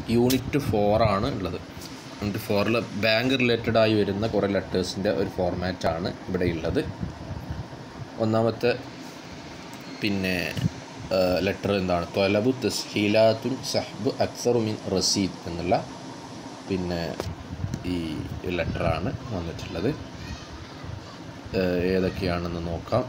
Unit ഫോറാണ് ഉള്ളത് unit ഫോറിൽ bank related ആയി വരുന്ന കുറേ ലെറ്റേഴ്സിൻ്റെ ഒരു ഫോർമാറ്റാണ് ഇവിടെ ഉള്ളത് ഒന്നാമത്തെ പിന്നെ ലെറ്റർ എന്താണ് തൊലബു തസ്ഹീലാത്തുൻ സഹബ് അക്സറു മിൻ റസീദ് എന്നുള്ള പിന്നെ ഈ ലെറ്ററാണ് വന്നിട്ടുള്ളത് ഏഹ് ഏതൊക്കെയാണെന്ന് നോക്കാം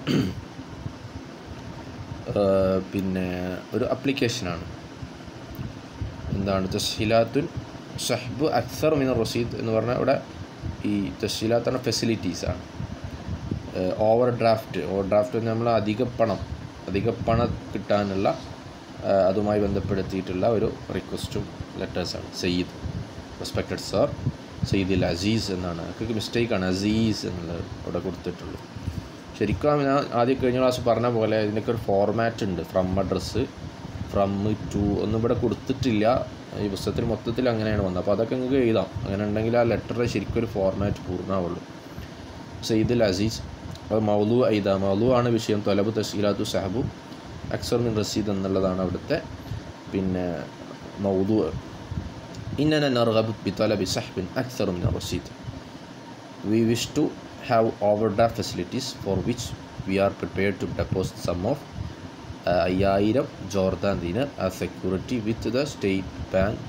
ഏഹ് പിന്നെ ഒരു അപ്ലിക്കേഷനാണ് എന്താണ് തസ്ഹീലാത്തുൻ സഹബ് അക്സർ മിൻ റസീദ് എന്ന് പറഞ്ഞാൽ ഇവിടെ ഈ തസ്ഹീലാത്താണ് ഫെസിലിറ്റീസാണ് ഓവർ ഡ്രാഫ്റ്റ് ഓവർ ഡ്രാഫ്റ്റ് നമ്മൾ അധിക പണം അധിക പണം കിട്ടാനുള്ള ആ, അതുമായി ബന്ധപ്പെടുത്തിയിട്ടുള്ള ഒരു റിക്വസ്റ്റും ലെറ്റേഴ്സാണ് Sayyid respected sir Sayyid Aziz എന്നാണ് അതൊക്കെ മിസ്റ്റേക്കാണ് അസീസ് എന്നുള്ളത് അവിടെ കൊടുത്തിട്ടുള്ളൂ ശരിക്കും ഞാൻ ആദ്യം കഴിഞ്ഞ ക്ലാസ് പറഞ്ഞ പോലെ ഇതിനൊക്കെ ഒരു ഫോർമാറ്റ് ഉണ്ട് ഫ്രം അഡ്രസ്സ് ഫ്രം ടു ഒന്നും ഇവിടെ കൊടുത്തിട്ടില്ല ഈ പുസ്തകത്തിൽ മൊത്തത്തിൽ അങ്ങനെയാണ് വന്നത് അപ്പോൾ അതൊക്കെ നിങ്ങൾക്ക് എഴുതാം അങ്ങനെ ഉണ്ടെങ്കിൽ ആ ലെറ്ററിൻ്റെ ശരിക്കും ഒരു ഫോർമാറ്റ് പൂർണ്ണമാവുള്ളൂ സയ്യിദുൽ അസീസ് അത് മൗലു ഐദ മൗലു ആണ് വിഷയം തൊലബ് തഷീലാത്തു സഹബു അക്സർ മിൻ റസീദ് എന്നുള്ളതാണ് അവിടുത്തെ പിന്നെ മൗലു ഇന്നന നർഗബ് ബിത്തലബി സഹബിൻ അക്സർ മിൻ റസീദ് we wish to have overdraft facilities for which we are prepared to deposit sum of അയ്യായിരം ജോർദാൻ ദീനർ ആ security with the state bank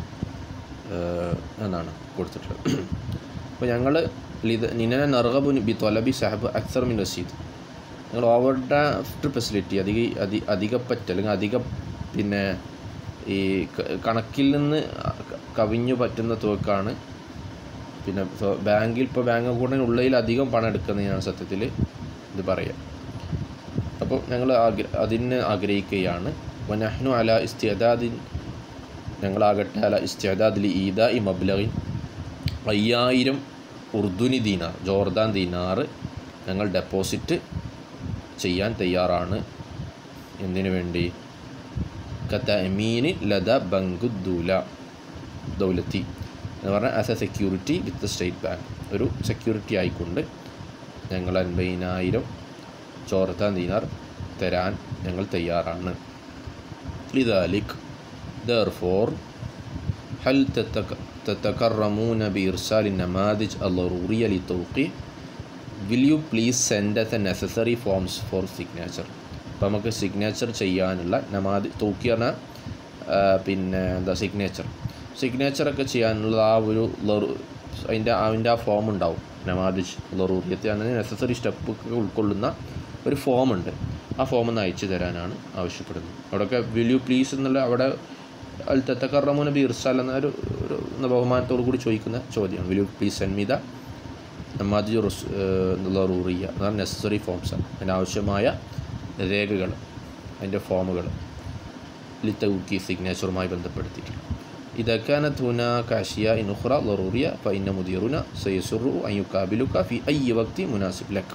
എന്നാണ് കൊടുത്തിട്ടുള്ളത് അപ്പോൾ ഞങ്ങൾ ലിത് നിന നർഗബുൻ ബി തൊലബി സാഹബ് അക്സർ മിൻ റസീദ് ഞങ്ങൾ ഓവർ ഡ്രാഫ്റ്റ് ഫെസിലിറ്റി അധിക അധി അധികപ്പറ്റ് അല്ലെങ്കിൽ അധിക പിന്നെ ഈ ക- കണക്കിൽ നിന്ന് കവിഞ്ഞു പറ്റുന്ന തുകക്കാണ് പിന്നെ സോ- ബാങ്കിൽ ഇപ്പോൾ ബാങ്ക് അക്കൗണ്ടിന് ഉള്ളിൽ അധികം പണം എടുക്കുന്നതിനാണ് സത്യത്തിൽ ഇത് പറയുക അപ്പോൾ ഞങ്ങൾ ആഗ്ര അതിന് ആഗ്രഹിക്കുകയാണ് വനഹ്നു അല ഇസ്തിയദാദിൻ ഞങ്ങളാകട്ടെ അല ഇസ്തിയദാദിൽ ഈദ ഇ മബ്ലഗിൻ അയ്യായിരം ഉർദുനി ദീനാർ ജോർദാൻ ദീനാറ് ഞങ്ങൾ ഡെപ്പോസിറ്റ് ചെയ്യാൻ തയ്യാറാണ് എന്തിനു വേണ്ടി കത്ത എമീന് ലത ബങ്കുദ്ദൂല ദൗലത്തി എന്ന് പറഞ്ഞാൽ as a security with state bank ഒരു സെക്യൂരിറ്റി ആയിക്കൊണ്ട് ഞങ്ങൾ അൻപതിനായിരം ചോർത്താൻ ദീനാർ തരാൻ ഞങ്ങൾ തയ്യാറാണ് ലിദാലിക് ദർഫോർ هل تتك- تتكرمون بإرسال النماذج الضرورية للتوقيع will you please send us the necessary forms for signature അപ്പോൾ നമുക്ക് സിഗ്നേച്ചർ ചെയ്യാനുള്ള നമാദ് തൂക്കി പറഞ്ഞാൽ ആ, പിന്നെ എന്താ സിഗ്നേച്ചർ സിഗ്നേച്ചറൊക്കെ ചെയ്യാനുള്ള ആ ഒരു ലറു- അതിൻ്റെ അതിൻ്റെ ആ ഫോം ഉണ്ടാവും നമാദിജ് ലറൂറിയത്ത് അങ്ങനെ നെസസറി സ്റ്റെപ്പ് ഉൾക്കൊള്ളുന്ന ഒരു ഫോം ഉണ്ട് ആ ഫോം ഒന്ന് അയച്ചു തരാനാണ് ആവശ്യപ്പെടുന്നത് അവിടെയൊക്കെ വിൽ യു പ്ലീസ് എന്നുള്ള അവിടെ അൽ തത്തക്കറമുന ബി ഇർസാൽ എന്ന ഒരു ഒരു എന്ന ബഹുമാനത്തോടു കൂടി ചോദിക്കുന്ന ചോദ്യമാണ് will you please send me the നമാജി റുസ് ലറൂറിയ അതാണ് നെസസറി ഫോംസ് അതിന് ആവശ്യമായ രേഖകൾ അതിൻ്റെ ഫോമുകൾ ലിത്തൗക്കി സിഗ്നേച്ചറുമായി ബന്ധപ്പെടുത്തിയിട്ടുണ്ട് ഇതൊക്കെയാണ് തുന കാഷിയ ഇനുഹ്റ ലറൂറിയ ഫൈന മുദീറുന സയസുറു അയ്യുക്കാബിലുക്ക ഫി അയ്യ വക്തി മുനാസിബ് ലക്ക്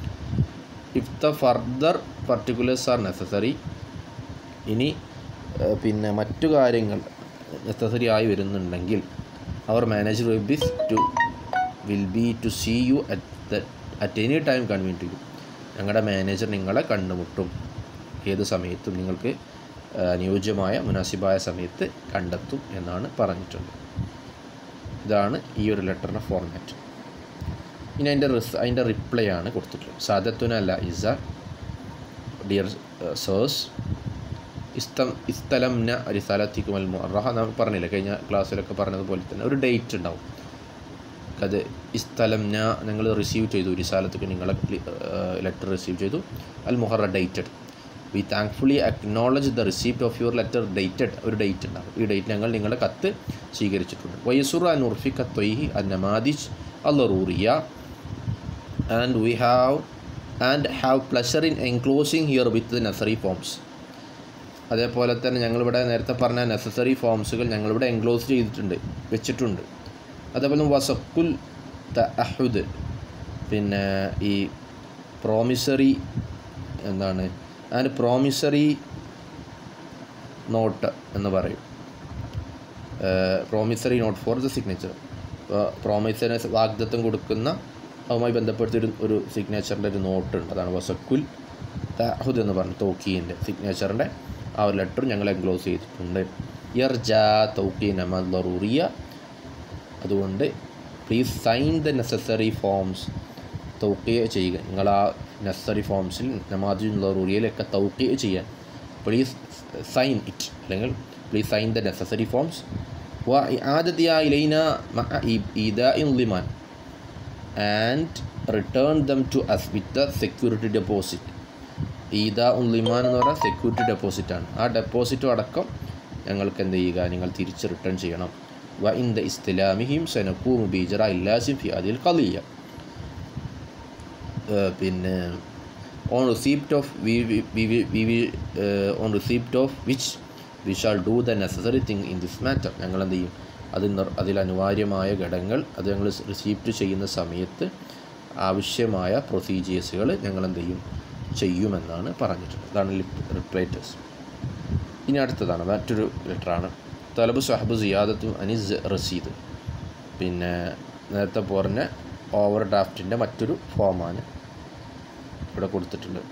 if the further particulars are necessary ഇനി ഏഹ്, പിന്നെ മറ്റു കാര്യങ്ങൾ നെസസറി ആയി വരുന്നുണ്ടെങ്കിൽ അവർ manager will be to will be to see you at the at any time convene to you ഞങ്ങളുടെ മാനേജർ നിങ്ങളെ കണ്ടുമുട്ടും ഏത് സമയത്തും നിങ്ങൾക്ക് ഏഹ്, അനുയോജ്യമായ മുനാസിബായ സമയത്ത് കണ്ടെത്തും എന്നാണ് പറഞ്ഞിട്ടുണ്ട് ഇതാണ് ഈ ഒരു ലെറ്ററിൻ്റെ ഫോർമാറ്റ് ഇനി അതിൻ്റെ റിസ് അതിൻ്റെ റിപ്ലൈ ആണ് കൊടുത്തിട്ടുള്ളത് സാദത്തുന അല്ല ഇസ ഡിയർ സേഴ്സ് ഇസ്തം ഇസ്തലംന റിസാലത്തിക്കും അൽ മുറഹ നമുക്ക് പറഞ്ഞില്ലേ കഴിഞ്ഞ ക്ലാസ്സിലൊക്കെ പറഞ്ഞതുപോലെ തന്നെ ഒരു ഡേറ്റ് ഉണ്ടാവും അത് ഇസ്തലംന നിങ്ങൾ റിസീവ് ചെയ്തു റിസാലത്തേക്ക് നിങ്ങളെ ലെറ്റർ റിസീവ് ചെയ്തു അൽ മുഹറ dated we thankfully acknowledge the receipt of your letter dated ഒരു ഡേറ്റ് ഉണ്ടാവും ഈ ഡേറ്റ് ഞങ്ങൾ നിങ്ങളുടെ കത്ത് സ്വീകരിച്ചിട്ടുണ്ട് വയസുർ അൻ ഉർഫിഖ ത്വയ്ഹി അൻ നമാദിജ് അല്ലറൂറിയ and we have and have pleasure in enclosing herewith the necessary forms അതേപോലെ തന്നെ ഞങ്ങളിവിടെ നേരത്തെ പറഞ്ഞ നെസസറി ഫോംസുകൾ ഞങ്ങളിവിടെ എൻക്ലോസ് ചെയ്തിട്ടുണ്ട് വെച്ചിട്ടുണ്ട് അതേപോലെ വസക്കുൽ തഅഹുദ് പിന്നെ ഈ പ്രോമിസറി എന്താണ് ആൻഡ് പ്രോമിസറി നോട്ട് എന്ന് പറയും promissory note for the signature promissory വാഗ്ദത്വം കൊടുക്കുന്ന അതുമായി ബന്ധപ്പെടുത്തിയൊരു ഒരു സിഗ്നേച്ചറിൻ്റെ ഒരു നോട്ട് ഉണ്ട് അതാണ് വസക്കുൽ തഹുദ് എന്ന് പറഞ്ഞു തോക്കീൻ്റെ സിഗ്നേച്ചറിൻ്റെ ആ ഒരു ലെറ്റർ ഞങ്ങൾ എൻക്ലോസ് ചെയ്തിട്ടുണ്ട് യർജ തൗക്കീനമ ലറൂറിയ അതുകൊണ്ട് please sign the necessary forms തൗക്കിയ ചെയ്യുക നിങ്ങൾ ആ നെസസറി ഫോംസിൽ നമാജുൻ ലറൂറിയയിലൊക്കെ തൗക്കിയ ചെയ്യാൻ പ്ലീസ് സൈൻ ഇറ്റ് അല്ലെങ്കിൽ please sign the necessary forms വ ആദ്യത്തിയ ഇലൈന ഈദ ഇൻ ലിമാൻ and return them to us with the security deposit ഈദ ഉൻ ലിമാൻ എന്ന് പറഞ്ഞാൽ സെക്യൂരിറ്റി ഡെപ്പോസിറ്റാണ് ആ ഡെപ്പോസിറ്റും അടക്കം ഞങ്ങൾക്ക് എന്ത് ചെയ്യുക നിങ്ങൾ തിരിച്ച് റിട്ടേൺ ചെയ്യണം വ ഇൻ ദ ഇസ്തിലാമിഹിം സനക്കൂമു ബീജറ ഇല്ലാസിം ഫി അതിൽ കളിയ പിന്നെ on receipt of we we on receipt of which we shall do the necessary thing in this matter ഞങ്ങൾ എന്ത് ചെയ്യും അതിൽ നിർ അതിൽ അനിവാര്യമായ ഘടകങ്ങൾ അത് ഞങ്ങൾ റിസീപ്റ്റ് ചെയ്യുന്ന സമയത്ത് ആവശ്യമായ പ്രൊസീജിയേഴ്സുകൾ ഞങ്ങൾ എന്ത് ചെയ്യും ചെയ്യുമെന്നാണ് പറഞ്ഞിട്ടുള്ളത് അതാണ് റിപ്ലേറ്റേഴ്സ് ഇനി അടുത്തതാണ് മറ്റൊരു ലെറ്ററാണ് തലബ് സഹബ് സിയാദത്തു അനിസ് റസീദ് പിന്നെ നേരത്തെ പറഞ്ഞ ഓവർ ഡ്രാഫ്റ്റിൻ്റെ മറ്റൊരു ഫോമാണ് ഇവിടെ കൊടുത്തിട്ടുണ്ട്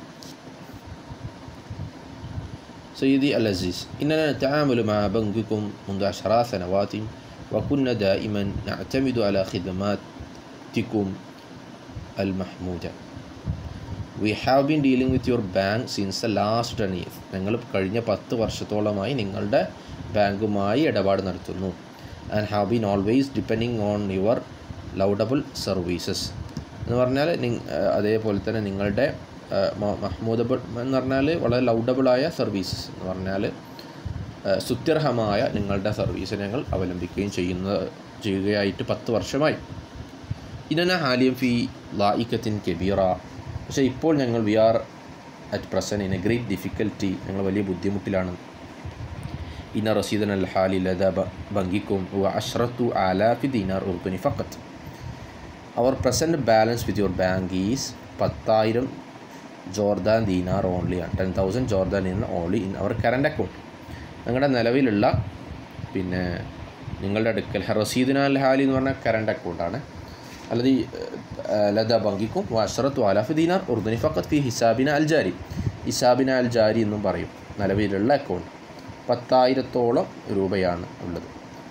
سيدي العزيز إننا نتعامل مع بنككم منذ عشرات سنوات وكنا دائما نعتمد على خدماتكم المحمودة We have been dealing with your bank since the last 10 years. ഞങ്ങൾ കഴിഞ്ഞ പത്ത് വർഷത്തോളമായി നിങ്ങളുടെ ബാങ്കുമായി ഇടപാട് നടത്തുന്നു and have been always depending on your laudable services എന്ന് പറഞ്ഞാൽ അതേപോലെ തന്നെ നിങ്ങളുടെ മഹ്മൂദബിൾ എന്ന് പറഞ്ഞാൽ വളരെ ലൗഡബിളായ സർവീസസ് എന്ന് പറഞ്ഞാൽ സുത്യർഹമായ നിങ്ങളുടെ സർവീസ് ഞങ്ങൾ അവലംബിക്കുകയും ചെയ്യുന്ന ചെയ്യുകയായിട്ട് പത്ത് വർഷമായി ഇനന ഹാലിയം ഫി ലായിക്കത്തിൻ കെബീറ പക്ഷേ ഇപ്പോൾ ഞങ്ങൾ we are at present in a great difficulty ഞങ്ങൾ വലിയ ബുദ്ധിമുട്ടിലാണ് ഇന്ന റസീദൻ അൽ ഹാലി ലത ബങ്കിക്കും അഷ്റത്തു ആലാഫി ദീനാർ ഉർബനി ഫക്കത്ത് our present balance with your bank is പത്തായിരം ജോർദാൻ ദീനാർ ഓൺലി ആണ് ten thousand Jordan dinar only in our current account നിങ്ങളുടെ നിലവിലുള്ള പിന്നെ നിങ്ങളുടെ അടുക്കൽ റസീദിന അൽ ഹാലി എന്ന് പറഞ്ഞാൽ കറണ്ട് അക്കൗണ്ടാണ് അല്ലാതെ ഈ ലത ബങ്കിക്കും വഷറത്ത് വാലാഫ് ദീനാർ ഉർദുനി ഫക്കത്ത് ഫി ഹിസാബിന അൽ ജാരി ഹിസാബിന അൽ ജാരി എന്നും പറയും നിലവിലുള്ള അക്കൗണ്ട് പത്തായിരത്തോളം രൂപയാണ് ഉള്ളത്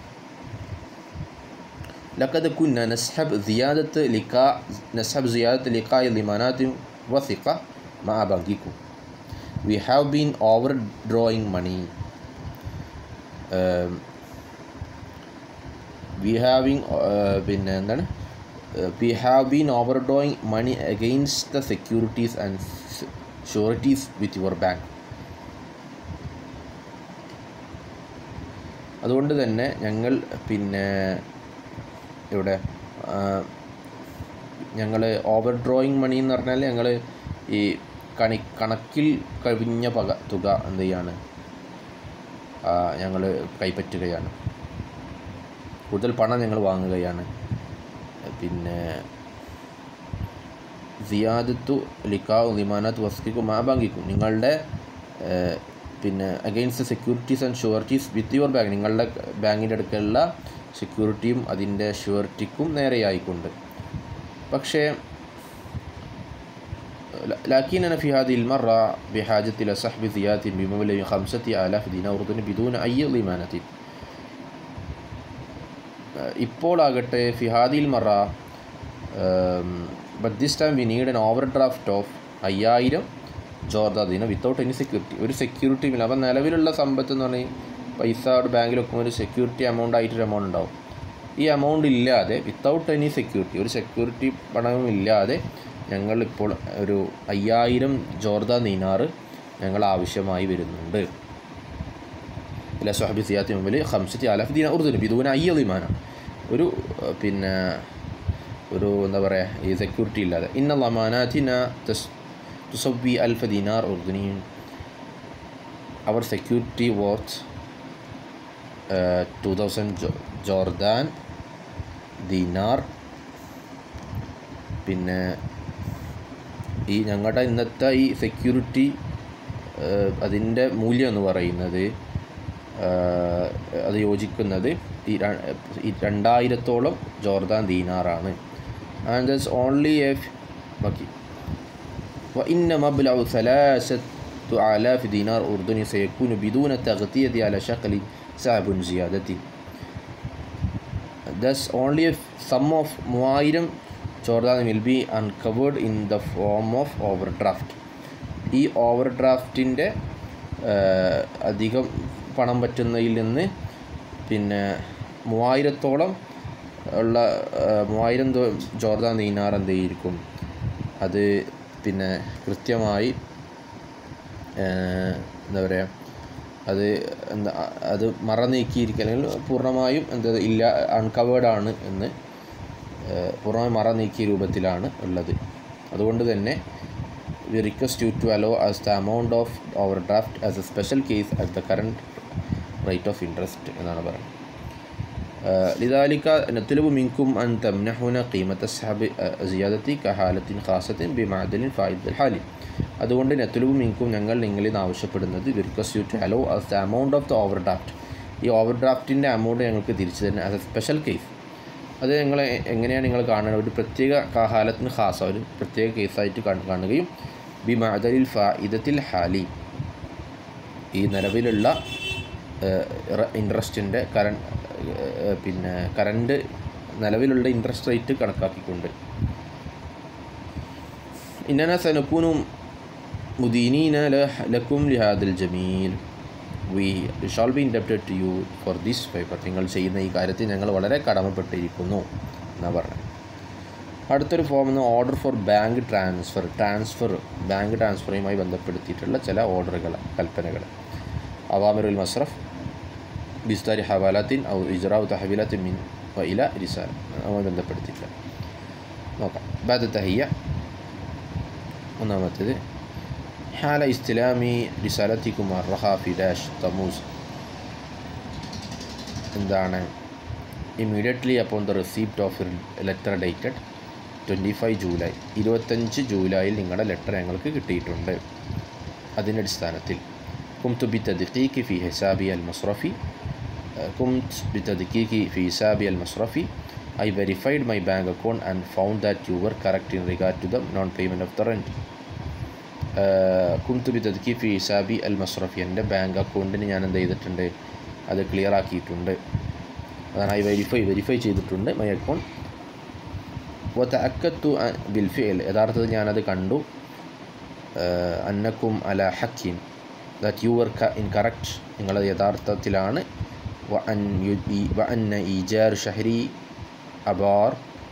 لقد كنا نسحب زيادة لقاء نسحب زيادة لقاء ضمانات وثقة مع بنككم We have been overdrawing money um, We having uh, been എന്താണ് we have been overdrawing money against the securities and sureties with your bank അതുകൊണ്ട് തന്നെ ഞങ്ങൾ പിന്നെ ഇവിടെ ഞങ്ങൾ ഓവർ ഡ്രോയിങ് മണി എന്ന് പറഞ്ഞാൽ ഞങ്ങൾ ഈ കണി കണക്കിൽ കവിഞ്ഞ പക തുക എന്ത് ചെയ്യാണ് ഞങ്ങൾ കൈപ്പറ്റുകയാണ് കൂടുതൽ പണം ഞങ്ങൾ വാങ്ങുകയാണ് പിന്നെ സിയാദത്തു ലിക്കാ ഉലിമാനത്ത് വസ്തിക്കും ആ ബാങ്കിക്കും നിങ്ങളുടെ പിന്നെ against securities and sureties with your bank നിങ്ങളുടെ ബാങ്കിൻ്റെ അടുക്കലുള്ള സെക്യൂരിറ്റിയും അതിൻ്റെ ഷുവർട്ടിക്കും നേരെയായിക്കൊണ്ട് പക്ഷേ لكننا في هذه المرة بحاجة إلى سحب زيادة بمبلغ خمسة آلاف دينار أردني بدون أي ضمانة ഇപ്പോൾ ആകട്ടെ ഫിഹാദിൽ മറ but this time we need an overdraft of അയ്യായിരം ജോർദാദീന വിത്തൗട്ട് എനി സെക്യൂരിറ്റി ഒരു സെക്യൂരിറ്റി ഇല്ല അപ്പം നിലവിലുള്ള സമ്പത്ത് എന്ന് പറഞ്ഞാൽ പൈസ ബാങ്കിൽ വെക്കുമ്പോൾ ഒരു സെക്യൂരിറ്റി എമൗണ്ട് ആയിട്ടൊരു എമൗണ്ട് ഉണ്ടാവും ഈ എമൗണ്ട് ഇല്ലാതെ വിത്തൗട്ട് എനി സെക്യൂരിറ്റി ഒരു സെക്യൂരിറ്റി പണവും ഇല്ലാതെ ഞങ്ങൾ ഇപ്പോൾ ഒരു അയ്യായിരം ജോർദ നീനാറ് ഞങ്ങൾ ആവശ്യമായി വരുന്നുണ്ട് ഇല്ല സ്വഹബി സിയാത്തി മുമ്പിൽ ഹംസത്തി അലഫ് ദീന ഉറുദുന് ബിദൂന അയ്യതിമാന ഒരു പിന്നെ ഒരു എന്താ പറയുക ഈ സെക്യൂരിറ്റി ഇല്ലാതെ ഇന്ന ലമാനാത്തിന തുസബി അൽഫ ദീനാർ ഉറുദുനിയും our security worth two thousand Jordan dinar പിന്നെ ഈ ഞങ്ങളുടെ ഇന്നത്തെ ഈ സെക്യൂരിറ്റി അതിൻ്റെ മൂല്യം എന്ന് പറയുന്നത് അത് യോജിക്കുന്നത് ഈ ഈ രണ്ടായിരത്തോളം ജോർദാൻ ദീനാറാണ് ആൻഡ് ദസ് ഓൺലി എ ബാക്കി وإن مبلغ ثلاثة آلاف دينار أردني سيكون بدون تغطية على شكل سحب زيادة Thus only a sum of മൂവായിരം Jordan will be uncovered in the form of overdraft ഈ ഓവർ ഡ്രാഫ്റ്റിൻ്റെ അധികം പണം പറ്റുന്നതിൽ നിന്ന് പിന്നെ മൂവായിരത്തോളം ഉള്ള ആ, മൂവായിരം ദോ- ജോർദാൻ ദീനാർ എന്ത് ചെയ്തിരിക്കും അത് പിന്നെ കൃത്യമായി ആ, എന്താ പറയുക അത് എന്താ അത് മറ നീക്കിയിരിക്കുക അല്ലെങ്കിൽ പൂർണ്ണമായും എന്താ ഇല്ല അൺകവേർഡ് ആണ് എന്ന് ആ, പൂർണ്ണമായും മറ നീക്കിയ രൂപത്തിലാണ് ഉള്ളത് അതുകൊണ്ട് തന്നെ we request you to allow us the amount of overdraft as a special case at the current rate of interest എന്നാണ് പറയുന്നത് آه، لذلك نطلب منكم أن تمنحونا قيمة السحب آه، زيادة كحالة خاصة بمعدل الفائدة الحالي അതുകൊണ്ട് നെത്തുലുബ് മിങ്കും ഞങ്ങൾ നിങ്ങളിൽ നിന്ന് ആവശ്യപ്പെടുന്നത് request you to allow as the amount of the overdraft ഈ ഓവർ ഡ്രാഫ്റ്റിൻ്റെ എമൗണ്ട് ഞങ്ങൾക്ക് തിരിച്ചു തന്നെ ആസ് എ സ്പെഷ്യൽ കേസ് അത് നിങ്ങൾ എങ്ങനെയാണ് നിങ്ങൾ കാണുന്നത് ഒരു പ്രത്യേക കാഹാലത്തിന് ഖാസ ഒരു പ്രത്യേക കേസായിട്ട് കാണ- കാണുകയും ബി മഅദലിൽ ഫായിദത്തിൽ ഹാലി ഈ നിലവിലുള്ള ഇൻട്രസ്റ്റിൻ്റെ കറണ്ട് പിന്നെ കറണ്ട് നിലവിലുള്ള ഇൻട്രസ്റ്റ് റേറ്റ് കണക്കാക്കിക്കൊണ്ട് إننا سنكون مدينين له- لكم لهذا الجميل we shall be indebted to you for this favor നിങ്ങൾ ചെയ്യുന്ന ഈ കാര്യത്തിൽ ഞങ്ങൾ വളരെ കടമപ്പെട്ടിരിക്കുന്നു എന്നാ പറഞ്ഞത് അടുത്തൊരു ഫോം എന്ന് order for bank transfer transfer bank ട്രാൻസ്ഫറുമായി ബന്ധപ്പെടുത്തിയിട്ടുള്ള ചില ഓർഡറുകൾ കൽപ്പനകൾ അവാമിറുൽ മസ്റഫ് ബിസ്താരി ഹവാലാത്തിൻ ഔ ഇജ്റാവ് തഹവിലാത്തിൻ മിൻ വ ഇല റിസാല അതുമായി ബന്ധപ്പെടുത്തിയിട്ടില്ല നോക്കാം ബാദ തഹിയ ഒന്നാമത്തേത് ഹാല ഇസ്തിലാമി റിസാലത്തിക്കും അർഹ ഫി ഡാഷ് തമൂസ് എന്താണ് immediately upon the receipt of letter dated twenty five July ഇരുപത്തഞ്ച് ജൂലൈയിൽ നിങ്ങളുടെ ലെറ്റർ ഞങ്ങൾക്ക് കിട്ടിയിട്ടുണ്ട് അതിൻ്റെ അടിസ്ഥാനത്തിൽ കുംതു ബി തദ്ഖീഖി ഫി ഹിസാബി അൽ മസ്റഫി കുംത് ബി തദ്ഖീഖി ഫി ഹിസാബി അൽ മസ്റഫി I verified my bank account and found that you were correct in regard to the non payment of the rent കുംതു ബി തദ്ഖി ഫി ഹിസാബി അൽ മസ്റഫി എൻ്റെ ബാങ്ക് അക്കൗണ്ടിന് ഞാൻ എന്ത് ചെയ്തിട്ടുണ്ട് അത് ക്ലിയർ ആക്കിയിട്ടുണ്ട് അതാണ് ഐ വെരിഫൈ വെരിഫൈ ചെയ്തിട്ടുണ്ട് മൈ അക്കൗണ്ട് വതഅക്കത്തു ബിൽഫിൽ യഥാർത്ഥത്തിൽ ഞാനത് കണ്ടു അന്നക്കും അല ഹക്കിൻ that you were incorrect നിങ്ങളത് യഥാർത്ഥത്തിലാണ് വ അൻ യു ഈ- വ അന്ന ഈജാർ ഷഹരി അബാർ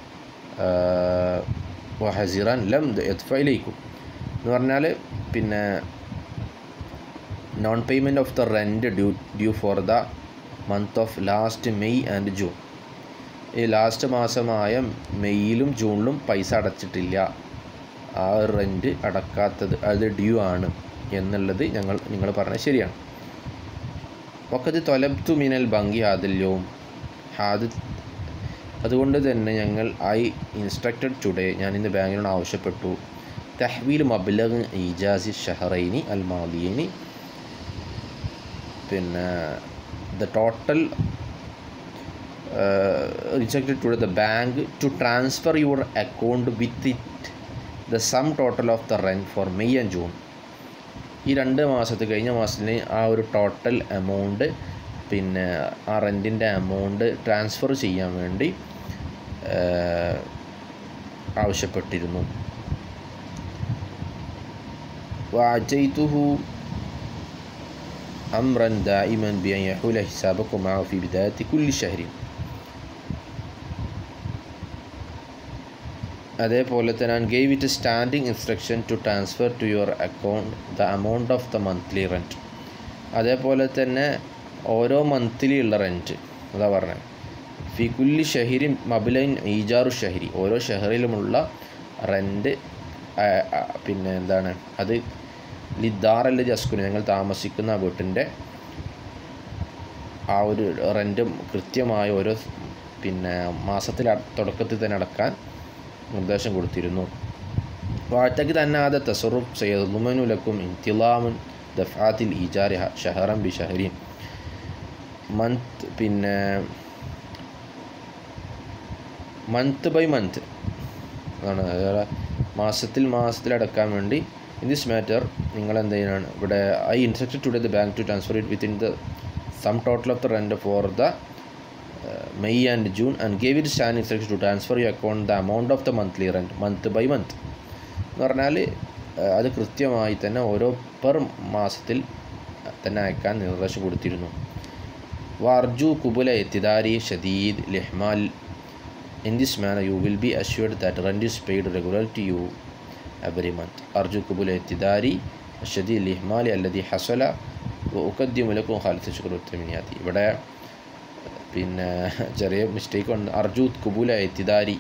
വഹസിറൻ ലം യത്ഫയിലേക്കും എന്ന് പറഞ്ഞാൽ പിന്നെ non payment of the rent due due for the month of last May and June ഈ ലാസ്റ്റ് മാസമായ മെയ്യിലും ജൂണിലും പൈസ അടച്ചിട്ടില്ല ആ റെൻറ്റ് അടക്കാത്തത് അത് ഡ്യൂ ആണ് എന്നുള്ളത് ഞങ്ങൾ നിങ്ങൾ പറഞ്ഞത് ശരിയാണ് ഒക്കത് തൊലബ്തു മിനൽ ഭംഗി ഹാദില്യവും ഹാദ് അതുകൊണ്ട് തന്നെ ഞങ്ങൾ ഐ ഇൻസ്ട്രക്റ്റഡ് ടുഡേ ഞാൻ ഇന്ന് ബാങ്കിനോട് ആവശ്യപ്പെട്ടു തഹ്വീൽ മബ്ലഗ് ഈജാസി ഷഹറൈനി അൽ മാലിയനി പിന്നെ the total rejected to the bank to transfer your account with it the sum total of the rent for May and June ഈ രണ്ട് മാസത്തെ കഴിഞ്ഞ മാസത്തിന് ആ ഒരു ടോട്ടൽ എമൗണ്ട് പിന്നെ ആ റെൻറ്റിൻ്റെ എമൗണ്ട് ട്രാൻസ്ഫർ ചെയ്യാൻ വേണ്ടി ഏഹ്, ആവശ്യപ്പെട്ടിരുന്നു وأعطيته أمرا دائما بأن يحول حسابكم معه في بداية كل شهر അതേപോലെ തന്നെ and gave it standing instruction to transfer to your account the amount of the monthly rent അതേപോലെ തന്നെ ഓരോ മന്ത്ലി ഉള്ള റെൻറ്റ് അതാ പറഞ്ഞത് ഫി കുല്ലി ഷഹരി മബിലൈൻ ഈജാറു ഷഹരി ഓരോ ഷഹറിലുമുള്ള റെൻറ്റ് പിന്നെ എന്താണ് അത് ലിദാറല്ല ജസ്കുന് ഞങ്ങൾ താമസിക്കുന്ന ആ വീട്ടിൻ്റെ ആ ഒരു റെൻറ്റും കൃത്യമായ ഓരോ പിന്നെ മാസത്തിൽ അ- തുടക്കത്തിൽ തന്നെ അടക്കാൻ നിർദ്ദേശം കൊടുത്തിരുന്നു വാഴ്ത്തക്ക് തന്നെ ആദ്യ തസറുഫ് സയ്യദുമനുലക്കും ഇന്തിലാമുൻ ദഫാത്തിൽ ഈജാരി ഷഹറം ബി ഷഹരീൻ മന്ത് പിന്നെ മന്ത് ബൈ മന്ത് അതാണ് അതായത് മാസത്തിൽ മാസത്തിൽ അടക്കാൻ വേണ്ടി ഇൻ ദിസ് മാറ്റർ നിങ്ങൾ എന്ത് ചെയ്യാനാണ് ഇവിടെ I instructed today the bank to transfer it within the sum total of the rent for the May and June and gave it stand instruction to transfer you account the amount of the monthly rent month by month എന്ന് പറഞ്ഞാൽ അത് കൃത്യമായി തന്നെ ഓരോ per മാസത്തിൽ തന്നെ അയക്കാൻ നിർദ്ദേശം കൊടുത്തിരുന്നു വാർജു കുബുല എത്തിദാരി ഷദീദ് ലിഹ്മാൽ In this manner, you will be assured that rent is paid regularly to you every month. أرجو قبول اعتذاري الشديد الإهمال الذي حصل وأقدم لكم خالص شكر والتمنيات ഇവിടെ പിന്നെ ചെറിയ മിസ്റ്റേക്ക് ഉണ്ട് അർജു കുബൂല എത്തിദാരി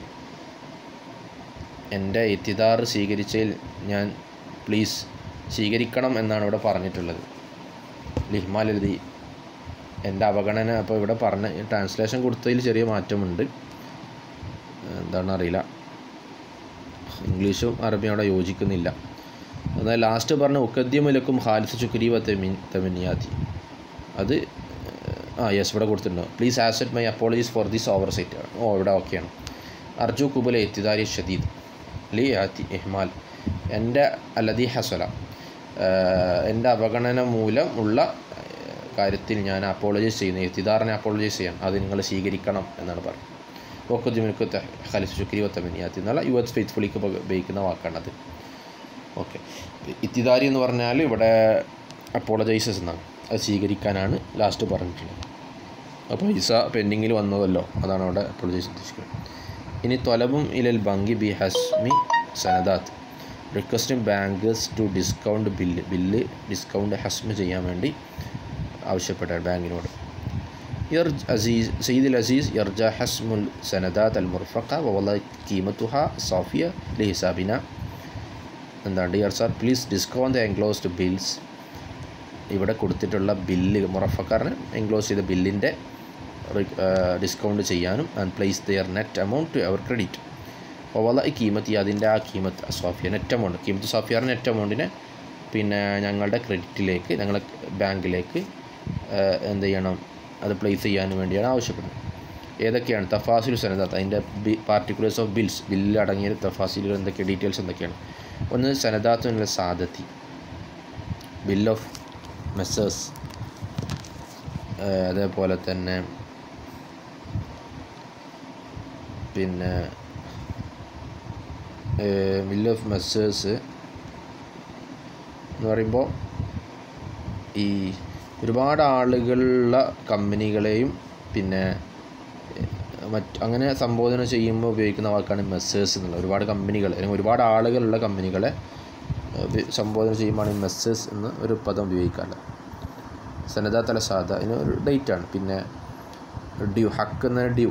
എൻ്റെ എത്തിദാർ സ്വീകരിച്ചതിൽ ഞാൻ പ്ലീസ് സ്വീകരിക്കണം എന്നാണ് ഇവിടെ പറഞ്ഞിട്ടുള്ളത് ലിഹ്മാൽ എഴുതി എൻ്റെ അവഗണന അപ്പോൾ ഇവിടെ പറഞ്ഞ ട്രാൻസ്ലേഷൻ കൊടുത്തതിൽ ചെറിയ മാറ്റമുണ്ട് എന്താണെന്ന് അറിയില്ല ഇംഗ്ലീഷും അറബിയും അവിടെ യോജിക്കുന്നില്ല എന്നാൽ ലാസ്റ്റ് പറഞ്ഞ ഉക്കദ്യമുലക്കും ഹാലിസ് ചുക്രി വ തെമിൻ തെമിനിയാതി അത് ആ യെസ് ഇവിടെ കൊടുത്തിട്ടുണ്ട് please accept my apologies for this oversight ഓ ഇവിടെ ഓക്കെയാണ് അർജു കുബുല എത്തിദാരി ഷദീദ് ലി ആത്തി ഇഹ്മാൽ എൻ്റെ അല്ലദി ഹസല എൻ്റെ അവഗണന മൂലം ഉള്ള കാര്യത്തിൽ ഞാൻ അപ്പോളജൈസ് ചെയ്യുന്നു എത്തിദാറിനെ അപ്പോളജൈസ് ചെയ്യാം അത് നിങ്ങൾ സ്വീകരിക്കണം എന്നാണ് പറയുന്നത് വക്കുദ്ദിമിനക്ക് ഖലിഫ് ശുക്രി വത്തമിനിയാത്തി എന്നുള്ള യു എസ് ഫെയ്ത്ത്ഫുള്ളിക്ക് ഉപയോഗിക്കുന്ന വാക്കാണത് ഓക്കെ ഇത്തിദാരി എന്ന് പറഞ്ഞാൽ ഇവിടെ അപ്പോളജൈസസ് എന്നാണ് അത് സ്വീകരിക്കാനാണ് ലാസ്റ്റ് പറഞ്ഞിട്ടുള്ളത് അപ്പോൾ പൈസ പെൻഡിങ്ങിൽ വന്നതല്ലോ അതാണ് അവിടെ അപ്പോളജൈസ് ഉദ്ദേശിക്കുന്നത് ഇനി തൊലബും ഇലൽ ബങ്കി ബി ഹസ്മി സനദാത്ത് requesting bankers to discount bill bill discount ഹസ്മ് ചെയ്യാൻ വേണ്ടി ആവശ്യപ്പെട്ടാണ് ബാങ്കിനോട് يرج عزيز سيد العزيز يرجى حسم السندات المرفقة ووضع قيمتها الصافية لحسابنا എന്താണ് dear sir please discount the enclosed bills ഇവിടെ കൊടുത്തിട്ടുള്ള ബില്ല് മുറഫക്കാരന് എൻക്ലോസ് ചെയ്ത ബില്ലിൻ്റെ ഡിസ്കൗണ്ട് ചെയ്യാനും and place their net amount to our credit ഒവല ഈ കീമത്ത് അതിൻ്റെ ആ കീമത്ത് സോഫിയ നെറ്റ് എമൗണ്ട് കീമത്ത് സോഫിയാർ നെറ്റ് എമൗണ്ടിനെ പിന്നെ ഞങ്ങളുടെ ക്രെഡിറ്റിലേക്ക് ഞങ്ങളുടെ ബാങ്കിലേക്ക് എന്ത് ചെയ്യണം അത് പ്ലേസ് ചെയ്യാൻ വേണ്ടിയാണ് ആവശ്യപ്പെടുന്നത് ഏതൊക്കെയാണ് തഫാസിൽ സനദാത്ത് അതിൻ്റെ ബി പാർട്ടിക്കുലേഴ്സ് ഓഫ് ബിൽസ് ബില്ലിൽ അടങ്ങിയ തഫാസിലുകൾ എന്തൊക്കെ ഡീറ്റെയിൽസ് എന്തൊക്കെയാണ് ഒന്ന് സനദാത്ത് എന്നുള്ള സാദത്തി ബിൽ ഓഫ് മെസ്സേഴ്സ് അതേപോലെ തന്നെ പിന്നെ ബിൽ ഓഫ് മെസ്സേഴ്സ് എന്ന് പറയുമ്പോൾ ഈ ഒരുപാട് ആളുകളുള്ള കമ്പനികളെയും പിന്നെ മറ്റ് അങ്ങനെ സംബോധന ചെയ്യുമ്പോൾ ഉപയോഗിക്കുന്ന വാക്കാണ് മെസ്സേഴ്സ് എന്നുള്ളത് ഒരുപാട് കമ്പനികൾ അല്ലെങ്കിൽ ഒരുപാട് ആളുകളുള്ള കമ്പനികളെ സംബോധന ചെയ്യുമ്പോൾ ഈ മെസ്സേഴ്സ് എന്ന് ഒരു പദം ഉപയോഗിക്കാറുള്ളത് സനദ തല സാദ ഇതിന് ഒരു ഡേറ്റാണ് പിന്നെ ഡ്യൂ ഹക്ക് എന്ന ഡ്യൂ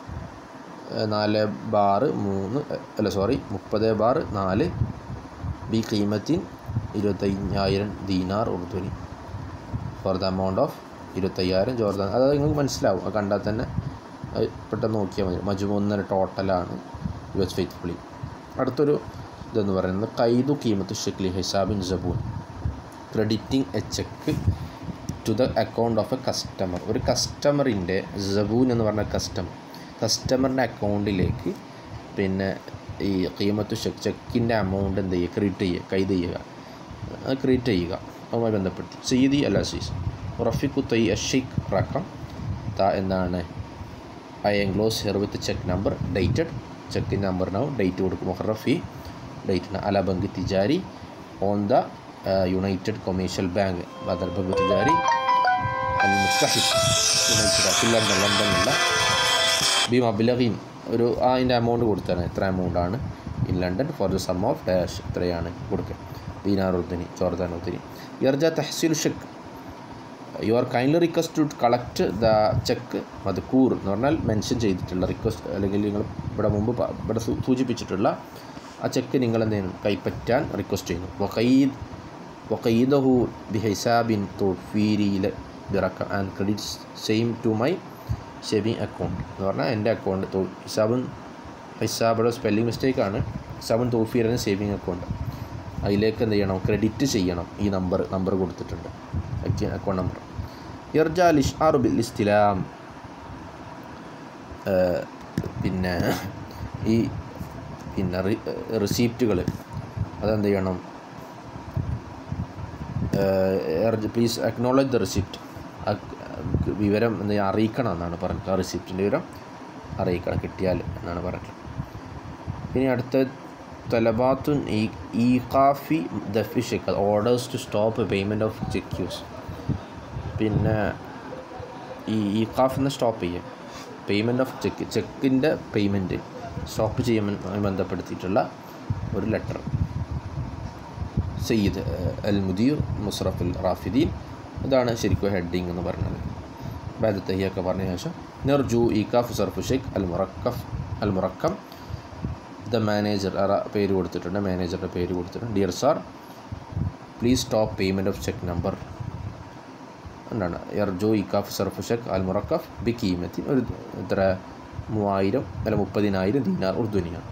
നാല് ബാറ് മൂന്ന് അല്ല സോറി മുപ്പത് ബാറ് നാല് ബി കീമത്തിൻ ഇരുപത്തയ്യായിരം ദീനാർ ഉറുദുനി ഫോർ ദ എമൗണ്ട് ഓഫ് ഇരുപത്തയ്യായിരം ജോർദാൻ അത് നിങ്ങൾക്ക് മനസ്സിലാവും അത് കണ്ടാൽ തന്നെ അത് പെട്ടെന്ന് നോക്കിയാൽ മതി മജുമൂന്നര ടോട്ടലാണ് യു എസ് ഫെയ്ത്ത്ഫുള്ളി അടുത്തൊരു ഇതെന്ന് പറയുന്നത് കൈദു കീമത്ത് ഷെക്ലി ഹിസാബിൻ ജബൂൻ crediting a cheque to the account of a customer ഒരു കസ്റ്റമറിൻ്റെ ജബൂൻ എന്ന് പറഞ്ഞ കസ്റ്റമർ കസ്റ്റമറിൻ്റെ അക്കൗണ്ടിലേക്ക് പിന്നെ ഈ കീമത്ത് ചെക്ക് ചെക്കിൻ്റെ എമൗണ്ട് എന്ത് ചെയ്യുക ക്രിയേറ്റ് ചെയ്യുക കൈത് ചെയ്യുക അത് ക്രിയേറ്റ് ചെയ്യുക അതുമായി ബന്ധപ്പെട്ട് സീദി അൽ അസീസ് റഫിഖു തൈ അഷിഖ് റക്കം ത എന്താണ് I enclose herewith cheque number dated ചെക്കിൻ്റെ നമ്പറിനാവും ഡേറ്റ് കൊടുക്കും മുഹറഫി ഡേറ്റിന് അല ബങ്ക് തിജാരി on the United Commercial Bank ബദർ ബങ്ക് തിജാരി അൽ മുസ്തഹിദ് യുണൈറ്റഡ് ലണ്ടൻ ലണ്ടനിലുള്ള ബി മബിലഗീൻ ഒരു അതിൻ്റെ എമൗണ്ട് കൊടുത്താണ് എത്ര എമൗണ്ടാണ് in London for the sum of dash എത്രയാണ് കൊടുക്കുക ദീനാറുദ്ദിനി ചോർദാനുദ്ദിനി ഇർജ തഹസീൽ ഷെക്ക് you are kindly request to collect the cheque മദ്കൂർ എന്ന് പറഞ്ഞാൽ മെൻഷൻ ചെയ്തിട്ടുള്ള റിക്വസ്റ്റ് അല്ലെങ്കിൽ നിങ്ങൾ ഇവിടെ മുമ്പ് പ- ഇവിടെ സൂ- സൂചിപ്പിച്ചിട്ടുള്ള ആ ചെക്ക് നിങ്ങൾ എന്ത് ചെയ്യണം കൈപ്പറ്റാൻ റിക്വസ്റ്റ് ചെയ്യുന്നു വഖീദ് വഖീദഹു ബിഹൈസാബിൻ തൊഫീരിയിൽ ബിറക്ക and credits same to my saving account എന്ന് പറഞ്ഞാൽ എൻ്റെ അക്കൗണ്ട് ഹിസാബും ഹിസാബിയുടെ സ്പെല്ലിംഗ് മിസ്റ്റേക്കാണ് ഹിസാബും തോഫീറിന് സേവിങ് അക്കൗണ്ട് അതിലേക്ക് എന്ത് ചെയ്യണം ക്രെഡിറ്റ് ചെയ്യണം ഈ നമ്പർ നമ്പർ കൊടുത്തിട്ടുണ്ട് അക്കൗണ്ട് നമ്പർ ഇർജാൽ ഇഷ്ആർ ബിൽ ഇസ്തിലാം ഏഹ് പിന്നെ ഈ പിന്നെ റിസീപ്റ്റുകൾ അതെന്ത് ചെയ്യണം പ്ലീസ് അക്നോളജ് ദ റിസിപ്റ്റ് വിവരം എന്താ അറിയിക്കണം എന്നാണ് പറഞ്ഞത് ആ റിസിപ്റ്റിൻ്റെ വിവരം അറിയിക്കണം കിട്ടിയാൽ എന്നാണ് പറഞ്ഞത് ഇനി അടുത്ത തലബാത്തുൻ ഈ കാഫി ദഫി ഷെക്ക് orders to stop payment of cheques പിന്നെ ഈ ഈ കാഫിന്ന് സ്റ്റോപ്പ് ചെയ്യുക പേയ്മെൻറ്റ് ഓഫ് ചെക്ക് ചെക്കിൻ്റെ പേയ്മെൻറ്റ് സ്റ്റോപ്പ് ചെയ്യുമായി ബന്ധപ്പെടുത്തിയിട്ടുള്ള ഒരു ലെറ്റർ സയ്യിദ് അൽ മുദീർ മുസ്റഫ് അൽ റാഫിദീൻ ഇതാണ് ശരിക്കും ഹെഡിങ് എന്ന് പറഞ്ഞത് ബാദത്തഹിയൊക്കെ പറഞ്ഞ ശേഷം നെർജു ഇക്കാഫ് സർഫ് ഷെയ്ഖ് അൽ മുറക്കഫ് അൽ മുറക്കം ദ മാനേജർ പേര് കൊടുത്തിട്ടുണ്ട് മാനേജറുടെ പേര് കൊടുത്തിട്ടുണ്ട് dear sir please stop payment of cheque number എന്താണ് എർജോ ഇക്കാഫ് സർഫ് ഷെക്ക് അൽ മുറക്കഫ് ബി കീമത്തിൻ ഒരു എത്ര മൂവായിരം അല്ല മുപ്പതിനായിരം ദീനാർ ഉർദുനിയാണ്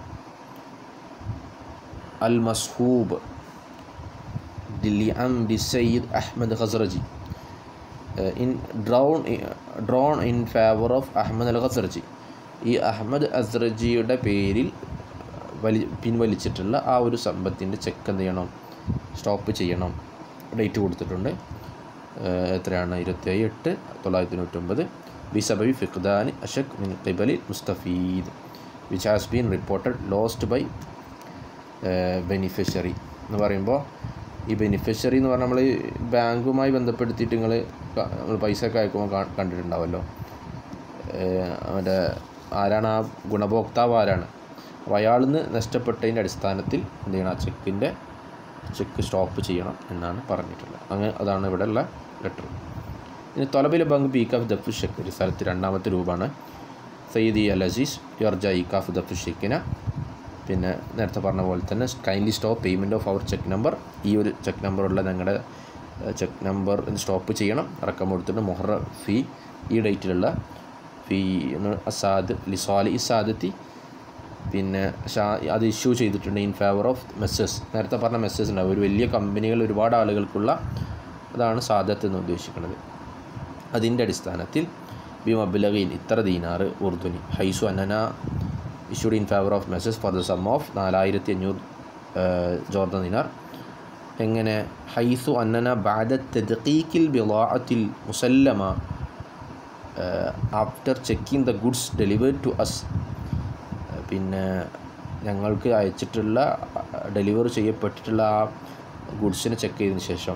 അൽ മസ്ഹൂബ് ദില്ലി അം ബി സയ്യിദ് Ahmed Khazraji in drawn drawn in favour of Ahmed al Khazraji ഈ അഹമ്മദ് അസ്റജിയുടെ പേരിൽ വലി പിൻവലിച്ചിട്ടുള്ള ആ ഒരു സമ്പത്തിൻ്റെ ചെക്ക് എന്ത് ചെയ്യണം സ്റ്റോപ്പ് ചെയ്യണം ഡേറ്റ് കൊടുത്തിട്ടുണ്ട് എത്രയാണ് ഇരുപത്തി എട്ട് തൊള്ളായിരത്തി തൊണ്ണൂറ്റൊമ്പത് ബിസബി ഫിഖ്ദാൻ അഷക് മിൻ ഖിബലി മുസ്തഫീദ് which has been reported lost by beneficiary എന്ന് പറയുമ്പോൾ ഈ ബെനിഫിഷ്യറി എന്ന് പറഞ്ഞാൽ നമ്മൾ ബാങ്കുമായി ബന്ധപ്പെടുത്തിയിട്ട് നിങ്ങൾ പൈസ ഒക്കെ അയക്കുമ്പോൾ കണ്ടിട്ടുണ്ടാവുമല്ലോ മറ്റേ ആരാണ് ആ ഗുണഭോക്താവ് ആരാണ് അപ്പോൾ അയാളിൽ നിന്ന് നഷ്ടപ്പെട്ടതിൻ്റെ അടിസ്ഥാനത്തിൽ എന്ത് ചെയ്യണം ആ ചെക്കിൻ്റെ ചെക്ക് സ്റ്റോപ്പ് ചെയ്യണം എന്നാണ് പറഞ്ഞിട്ടുള്ളത് അങ്ങനെ അതാണ് ഇവിടെ ഉള്ള ലെറ്റർ ഇനി തൊലബിലെ ബങ്ക് ബീക്കാഫ് ദഫു ഷെക്ക് ഒരു സ്ഥലത്ത് രണ്ടാമത്തെ രൂപമാണ് സയ്യിദി അൽ അസീസ് യർജ ഇക്കാഫ് ദഫു ഷെക്കിന പിന്നെ നേരത്തെ പറഞ്ഞ പോലെ തന്നെ kindly stop payment of our cheque number ഈ ഒരു ചെക്ക് നമ്പറുള്ള ഞങ്ങളുടെ ചെക്ക് നമ്പർ സ്റ്റോപ്പ് ചെയ്യണം ഇറക്കം കൊടുത്തിട്ട് മൊഹറ ഫീ ഈ ഡേറ്റിലുള്ള ഫീ അസാദ് ലിസാലി ഇസാദത്തി പിന്നെ ഷാ അത് ഇഷ്യൂ ചെയ്തിട്ടുണ്ട് ഇൻ ഫേവർ ഓഫ് മെസ്സേഴ്സ് നേരത്തെ പറഞ്ഞ മെസ്സേഴ്സ് ഉണ്ടാവും ഒരു വലിയ കമ്പനികൾ ഒരുപാട് ആളുകൾക്കുള്ള അതാണ് സാദത്ത് എന്ന് ഉദ്ദേശിക്കുന്നത് അതിൻ്റെ അടിസ്ഥാനത്തിൽ ബി മബിലഗീൻ ഇത്ര ദീനാറ് ഉർദുനി ഹൈസു അനന issued in favour of messrs for the sum of നാലായിരത്തി അഞ്ഞൂറ് ജോർദൻ ദിനാർ എങ്ങനെ ഹൈസു അന്നന ബാദ തെദീക്കിൽ ബിളാഅത്തിൽ മുസല്ലമ after checking the goods delivered to us പിന്നെ ഞങ്ങൾക്ക് അയച്ചിട്ടുള്ള ഡെലിവർ ചെയ്യപ്പെട്ടിട്ടുള്ള ആ ഗുഡ്സിനെ ചെക്ക് ചെയ്തതിന് ശേഷം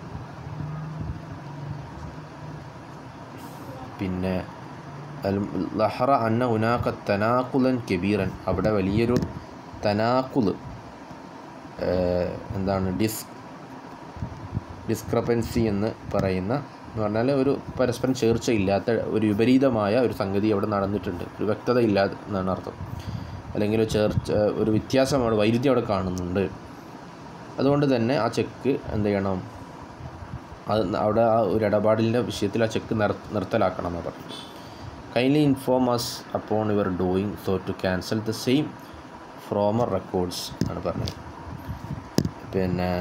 പിന്നെ ലഹറ അന്ന ഉനാക്ക തനാക്കുലൻ കബീറൻ അവിടെ വലിയൊരു തനാക്കുല് എന്താണ് ഡിസ് ഡിസ്ക്രപ്പൻസി എന്ന് പറയുന്ന എന്ന് പറഞ്ഞാൽ ഒരു പരസ്പരം ചേർച്ചയില്ലാത്ത ഒരു വിപരീതമായ ഒരു സംഗതി അവിടെ നടന്നിട്ടുണ്ട് ഒരു വ്യക്തത ഇല്ലാതെ എന്നാണ് അർത്ഥം അല്ലെങ്കിൽ ചേർച്ച ഒരു വ്യത്യാസം അവിടെ വൈരുദ്ധ്യം അവിടെ കാണുന്നുണ്ട് അതുകൊണ്ട് തന്നെ ആ ചെക്ക് എന്ത് ചെയ്യണം അത് അവിടെ ആ ഒരു ഇടപാടിൻ്റെ വിഷയത്തിൽ ആ ചെക്ക് നിർ നിർത്തലാക്കണം എന്ന് പറഞ്ഞു kindly inform us upon your doing so to cancel the same from our records ആണ് പറഞ്ഞത് പിന്നെ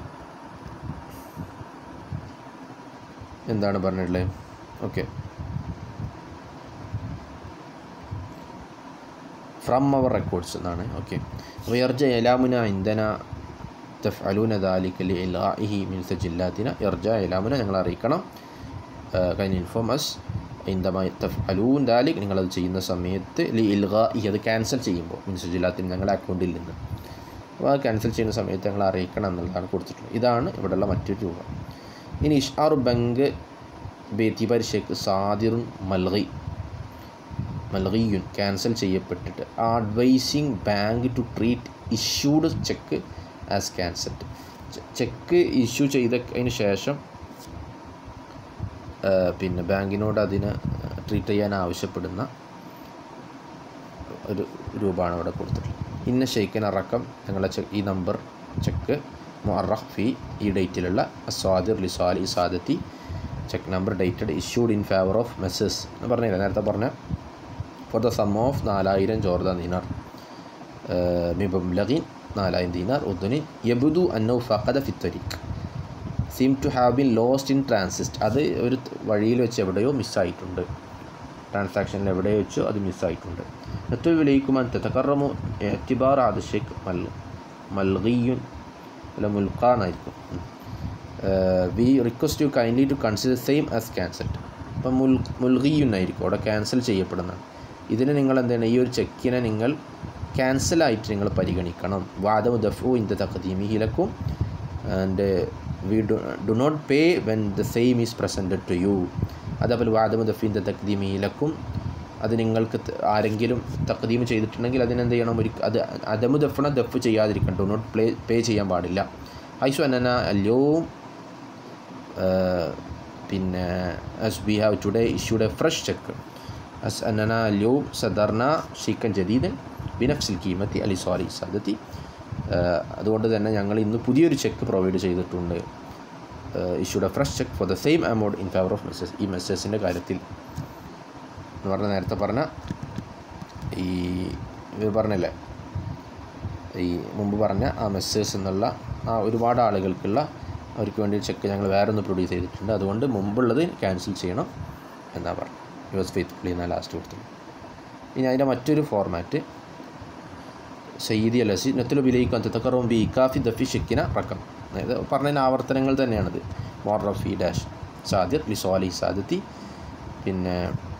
എന്താണ് പറഞ്ഞിട്ടുള്ളത് ഓക്കെ ഫ്രം അവർ റെക്കോർഡ്സ് എന്നാണ് ഓക്കെ വയർജ എലാമുന ഇന്ധന തഫ്അലൂന ദാലിക ലി ഇൽഗാഇഹി മിൻ സജില്ലാത്തിന യർജ എലാമുന ഞങ്ങൾ അറിയിക്കണം കൈൻ ഇൻഫോം അസ് ഇന്ദമായി തഫ്അലൂൻ ദാലിക് നിങ്ങളത് ചെയ്യുന്ന സമയത്ത് ലി ഇൽഗാഇഹി അത് ക്യാൻസൽ ചെയ്യുമ്പോൾ മിൻ സജില്ലാത്തിന് ഞങ്ങളുടെ അക്കൗണ്ടിൽ നിന്ന് അപ്പോൾ അത് ക്യാൻസൽ ചെയ്യുന്ന സമയത്ത് ഞങ്ങൾ അറിയിക്കണം എന്നുള്ളതാണ് കൊടുത്തിട്ടുള്ളത് ഇതാണ് ഇവിടെയുള്ള മറ്റൊരു രൂപ ഇനി ഇഷാർ ബങ്ക് ബേത്തിബാർ ഷേഖ് സാദിറുൻ മൽഗി മൽഗിയുൻ ക്യാൻസൽ ചെയ്യപ്പെട്ടിട്ട് advising bank to treat issued cheque as cancelled cheque issue ചെയ്തതിന് ശേഷം പിന്നെ ബാങ്കിനോട് അതിനെ ട്രീറ്റ് ചെയ്യാൻ ആവശ്യപ്പെടുന്ന ഒരു രൂപമാണ് ഇവിടെ കൊടുത്തിട്ടുള്ളത് ഇന്ന ഷെയ്ക്കിന് അറക്കം ഞങ്ങളെ ഈ നമ്പർ ചെക്ക് മുറഹ് ഫി ഈ ഡേറ്റിലുള്ള അസ്വാദിർ ലിസാലി സാദത്തി cheque number dated issued in favour of messrs എന്ന് പറഞ്ഞില്ല നേരത്തെ പറഞ്ഞ ഫോർ ദ സം ഓഫ് നാലായിരം ജോർദാൻ ദീനാർ മിബംലഗീൻ നാലായിരം ദീനാർ ഉദ്ദുനി യബുദു അന്നൗ ഫഖദ ഫിത്തരിക് seem to have been lost in transit അത് ഒരു വഴിയിൽ വെച്ച് എവിടെയോ മിസ്സായിട്ടുണ്ട് ട്രാൻസാക്ഷനിൽ എവിടെയോ വെച്ചോ അത് മിസ്സായിട്ടുണ്ട് നത്തുവിലേക്കുമാൻ തെതക്കറമു എത്തിബാർ ആദ് ഷെയ്ഖ് മൽ മൽഗിയുൻ അല്ല മുൽഖാന്നായിരിക്കും we request you kindly to consider same as cancelled ഇപ്പം മുൽ മുൽഗിയുന്നായിരിക്കും അവിടെ ക്യാൻസൽ ചെയ്യപ്പെടുന്നതാണ് ഇതിന് നിങ്ങൾ എന്താണ് ഈ ഒരു ചെക്കിനെ നിങ്ങൾ ക്യാൻസലായിട്ട് നിങ്ങൾ പരിഗണിക്കണം വാദം ദഫു ഇൻ ദ തഖദീമിഹിലക്കും and we do do not pay when the same is presented to you അതേപോലെ വാദം ദഫു ഇൻ ദ തഖദീമിഹിലക്കും അത് നിങ്ങൾക്ക് ത- ആരെങ്കിലും തഖദീം ചെയ്തിട്ടുണ്ടെങ്കിൽ അതിനെന്ത് ചെയ്യണം ഒരു അത് അതമു ദഫണ ദഫ് ചെയ്യാതിരിക്കണം ഡു നോട്ട് പ്ലേ പേ ചെയ്യാൻ പാടില്ല ഐസു അന്നന അല്യവും പിന്നെ as we have today issued a fresh check as أننا اليوم صدرنا شيكا جديدا بنفس القيمة لصالح سادتي അതുകൊണ്ട് തന്നെ ഞങ്ങൾ ഇന്ന് പുതിയൊരു ചെക്ക് പ്രൊവൈഡ് ചെയ്തിട്ടുണ്ട് issued a fresh cheque for the same amount in favour of message ഈ മെസ്സേജിൻ്റെ കാര്യത്തിൽ എന്ന് പറഞ്ഞ നേരത്തെ പറഞ്ഞ ഈ ഇവർ പറഞ്ഞില്ലേ ഈ മുമ്പ് പറഞ്ഞ ആ മെസ്സേജ് എന്നുള്ള ആ ഒരുപാട് ആളുകൾക്കുള്ള അവർക്ക് വേണ്ടി ചെക്ക് ഞങ്ങൾ വേറെ ഒന്ന് പ്രൊഡ്യൂസ് ചെയ്തിട്ടുണ്ട് അതുകൊണ്ട് മുമ്പുള്ളത് ക്യാൻസൽ ചെയ്യണം എന്നാ പറഞ്ഞു യുവസ് ഫെയ്ത്ത്ഫുള്ളി എന്നാൽ ലാസ്റ്റ് കൊടുത്തത് ഇനി അതിൻ്റെ മറ്റൊരു ഫോർമാറ്റ് സയ്യിദി അലസി നെത്തുലു ബിലേക്ക് അന്തത്തക്കറും ബി കാഫി ദഫി ഷെക്കിന റക്കം അതായത് പറഞ്ഞതിന് ആവർത്തനങ്ങൾ തന്നെയാണത് മോറഫി ഡാഷ് സാദിർ ലിസോലി സാദത്തി പിന്നെ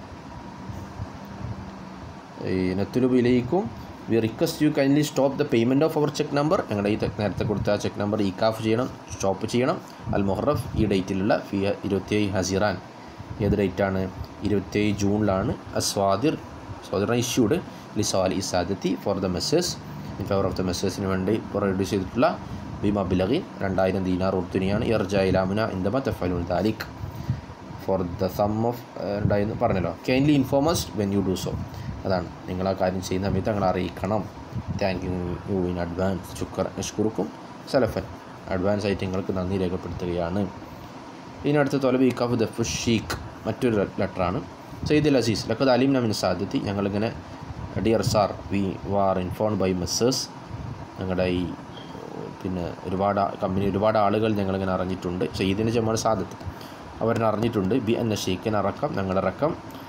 ഈ നെത്തുലുബിലേക്കും we request you kindly stop the payment of our cheque number ഞങ്ങളുടെ ഈ തെ- നേരത്തെ കൊടുത്ത ആ ചെക്ക് നമ്പർ ഈ കാഫ് ചെയ്യണം സ്റ്റോപ്പ് ചെയ്യണം അൽ മൊഹറഫ് ഈ ഡേറ്റിലുള്ള ഫി ഇരുപത്തിയേഴ് ഹസിറാൻ ഏത് ഡേറ്റാണ് ഇരുപത്തിയേഴ് ജൂണിലാണ് അസ്വാദിർ സ്വാദിർ ഇഷ്യൂഡ് ലിസാൽ ഇസാദത്തി for the message in favour of the മെസ്സേജിന് വേണ്ടി പ്രൊഡ്യൂസ് ചെയ്തിട്ടുള്ള ബിമ ബിലഗിൻ രണ്ടായിരം ദീനാർ ഉർത്തുനിയാണ് ഇർജായിലാമുന ഇന്ദമ തഫലുൽ ദാലിക് ഫോർ ദ സം ഓഫ് ഉണ്ടായിരുന്നു പറഞ്ഞല്ലോ kindly inform us when you do so അതാണ് നിങ്ങൾ ആ കാര്യം ചെയ്യുന്ന സമയത്ത് ഞങ്ങൾ അറിയിക്കണം thank you you in advance ശുക്ർ നിഷ്കുറുക്കും സലഫൻ അഡ്വാൻസ് ആയിട്ട് നിങ്ങൾക്ക് നന്ദി രേഖപ്പെടുത്തുകയാണ് ഇനി അടുത്ത തൊല വീക്കാഫ് ദഫ് ഷീഖ് മറ്റൊരു ലെറ്ററാണ് സെയ്ദ് അൽ അസീസ് ലക്കത് അലീം നമിൻ സാദത്തി ഞങ്ങളിങ്ങനെ dear sir we were informed by messrs ഞങ്ങളുടെ ഈ പിന്നെ ഒരുപാട് ആ- കമ്പനി ഒരുപാട് ആളുകൾ ഞങ്ങളിങ്ങനെ അറിഞ്ഞിട്ടുണ്ട് സെയ്ദിന് ജമാൽ സാദത്ത് അവരിനെ അറിഞ്ഞിട്ടുണ്ട് ബി എന്ന ഷെയ്ഖിന് അറക്കം ഞങ്ങളുടെ റക്കം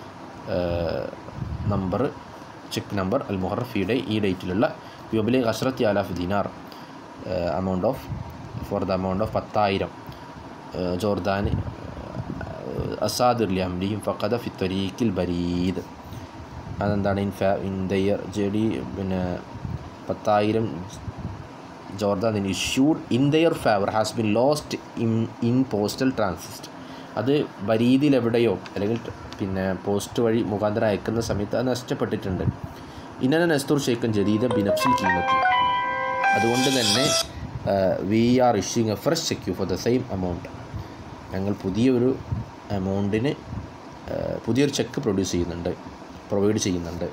നമ്പർ ചെക്ക് നമ്പർ അൽ മുഹറഫിയുടെ ഈ ഡേറ്റിലുള്ള യുബിലെ അഷ്റത്തി അലാഫ് ദിനാർ amount of for the amount of പത്തായിരം ജോർദാൻ അസാദിർ ലിഹംലിയും ഫഖദ ഫി ത്വരീഖിൽ ബരീദ് അതെന്താണ് ഇൻ ഫാ ഇൻ ദയർ ജെഡി പിന്നെ പത്തായിരം Jordan issued in their favour has been lost in in postal transit അത് ബരീതിൽ എവിടെയോ അല്ലെങ്കിൽ ട്- പിന്നെ പോസ്റ്റ് വഴി മുഖാന്തരം അയക്കുന്ന സമയത്ത് അത് നഷ്ടപ്പെട്ടിട്ടുണ്ട് ഇന്നന നസ്തൂർ ഷെയ്ഖൻ ജദീദ ബിനഫ്സിൽ കീമത്തി അതുകൊണ്ട് തന്നെ we are issuing a fresh cheque for the same amount ഞങ്ങൾ പുതിയൊരു എമൗണ്ടിന് പുതിയൊരു ചെക്ക് പ്രൊഡ്യൂസ് ചെയ്യുന്നുണ്ട് പ്രൊവൈഡ് ചെയ്യുന്നുണ്ട്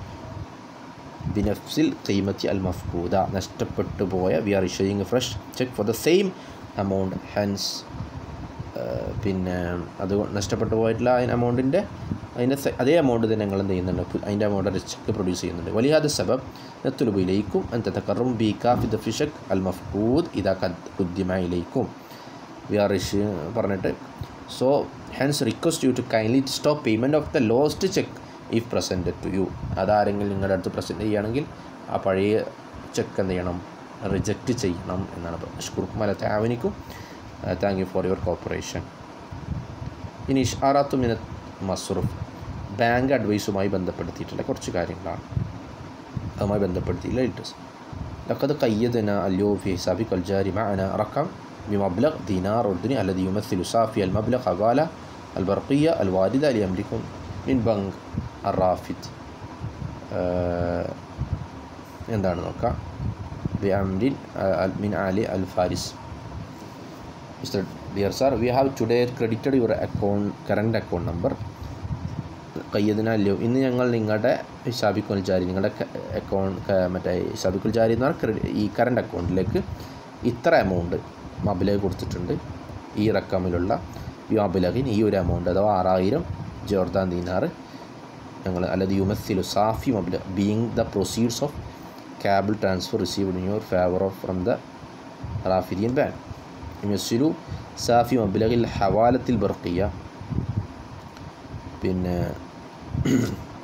ബിനഫ്സിൽ കൈമത്തി അൽ മഫ്കൂദ നഷ്ടപ്പെട്ടു പോയ we are issuing fresh cheque for the same amount hence പിന്നെ അത് നഷ്ടപ്പെട്ടു പോയിട്ടുള്ള ആ എമൗണ്ടിൻ്റെ അതിൻ്റെ സെ- അതേ എമൗണ്ട് തന്നെ ഞങ്ങൾ എന്ത് ചെയ്യുന്നുണ്ട് പു- അതിൻ്റെ എമൗണ്ട് ചെക്ക് പ്രൊഡ്യൂസ് ചെയ്യുന്നുണ്ട് വലിയാതെ സബബ് നെത്തുലുബിലേക്കും അൻ തക്കറും ബി കാഫി ദ ഫിഷക് അൽ മഫ്കൂദ് ഇതാ ഉദ്യമയിലേക്കും വി ആർ ഇഷ്യൂ പറഞ്ഞിട്ട് so hence request you to kindly stop payment of the lost cheque if presented to you അതാരെങ്കിലും നിങ്ങളുടെ അടുത്ത് പ്രസൻറ്റ് ചെയ്യുകയാണെങ്കിൽ ആ പഴയ ചെക്ക് എന്ത് ചെയ്യണം റിജക്റ്റ് ചെയ്യണം എന്നാണ് ഷുക്കുർക്ക് മലത്തെ ആവനിക്കും thank you for your cooperation ഇനി ഇഷാറാത്തു മിന മസ്റുഫ് ബാങ്ക് അഡ്വൈസുമായി ബന്ധപ്പെടുത്തിയിട്ടുള്ള കുറച്ച് കാര്യങ്ങളാണ് അതുമായി ബന്ധപ്പെടുത്തിയില്ല ഇൽറ്റസ് لقد قيدنا اليوم في حسابك الجاري معنا رقم بمبلغ دينار أردني الذي يمثل صافي المبلغ حوالة البرقية الواردة ليملكم من بنك الرافد آه، എന്താണ് നോക്കാം ബിഅംരിൻ മിൻ ആലി അൽ Faris Mr. Dear sir, we have today credited your account current account number കയ്യതിനല്ലോ ഇന്ന് ഞങ്ങൾ നിങ്ങളുടെ ഹിസാബിക്കുൽ ജാരി നിങ്ങളുടെ അക്കൗണ്ട് മറ്റേ ഹിസാബിക്കുൽ ജാരി എന്ന് പറഞ്ഞാൽ ഈ കറണ്ട് അക്കൗണ്ടിലേക്ക് ഇത്ര എമൗണ്ട് മബിലേക്ക് കൊടുത്തിട്ടുണ്ട് ഈ റക്കമിലുള്ള ഈ മബിലഹിൻ ഈ ഒരു എമൗണ്ട് അഥവാ ആറായിരം ജോർദാൻ ദീനാർ ഞങ്ങൾ അല്ലാതെ യുമസിലു സാഫി മബില being the proceeds of cable transfer received in your favour of from the Rafidain bank യുമസിലു സാഫി മബിലഹിൽ ഹവാലത്തിൽ ബർക്കിയ പിന്നെ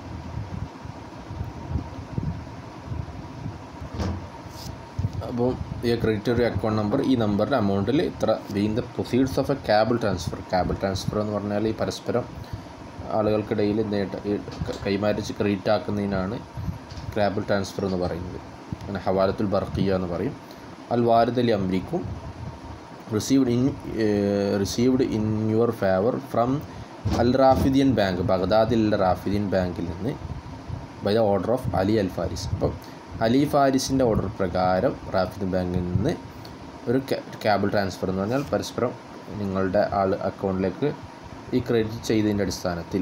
അപ്പം ഈ ക്രെഡിറ്ററി അക്കൗണ്ട് നമ്പർ ഈ നമ്പറിൻ്റെ അമൗണ്ടിൽ ഇത്ര being the proceeds of a cable transfer cable transfer എന്ന് പറഞ്ഞാൽ ഈ പരസ്പരം ആളുകൾക്കിടയിൽ നേട്ട ഈ ക- കൈമാറിച്ച് ക്രെഡിറ്റ് ആക്കുന്നതിനാണ് ക്യാബിൾ ട്രാൻസ്ഫർ എന്ന് പറയുന്നത് അങ്ങനെ ഹവാലത്തുൽ ബർക്കിയ എന്ന് പറയും അൽ വാരിദ് അലി അംരിക്കും received in received in your favour from അൽ റാഫിദിയൻ ബാങ്ക് ബഗ്ദാദിലുള്ള റാഫിദിയൻ ബാങ്കിൽ നിന്ന് by the order of Ali al Faris അപ്പം അലി ഫാരിസിൻ്റെ ഓർഡർ പ്രകാരം റാഫിദിൻ ബാങ്കിൽ നിന്ന് ഒരു ക്യാബിൾ ട്രാൻസ്ഫർ എന്ന് പറഞ്ഞാൽ പരസ്പരം നിങ്ങളുടെ ആൾ അക്കൗണ്ടിലേക്ക് ഈ ക്രെഡിറ്റ് ചെയ്തതിൻ്റെ അടിസ്ഥാനത്തിൽ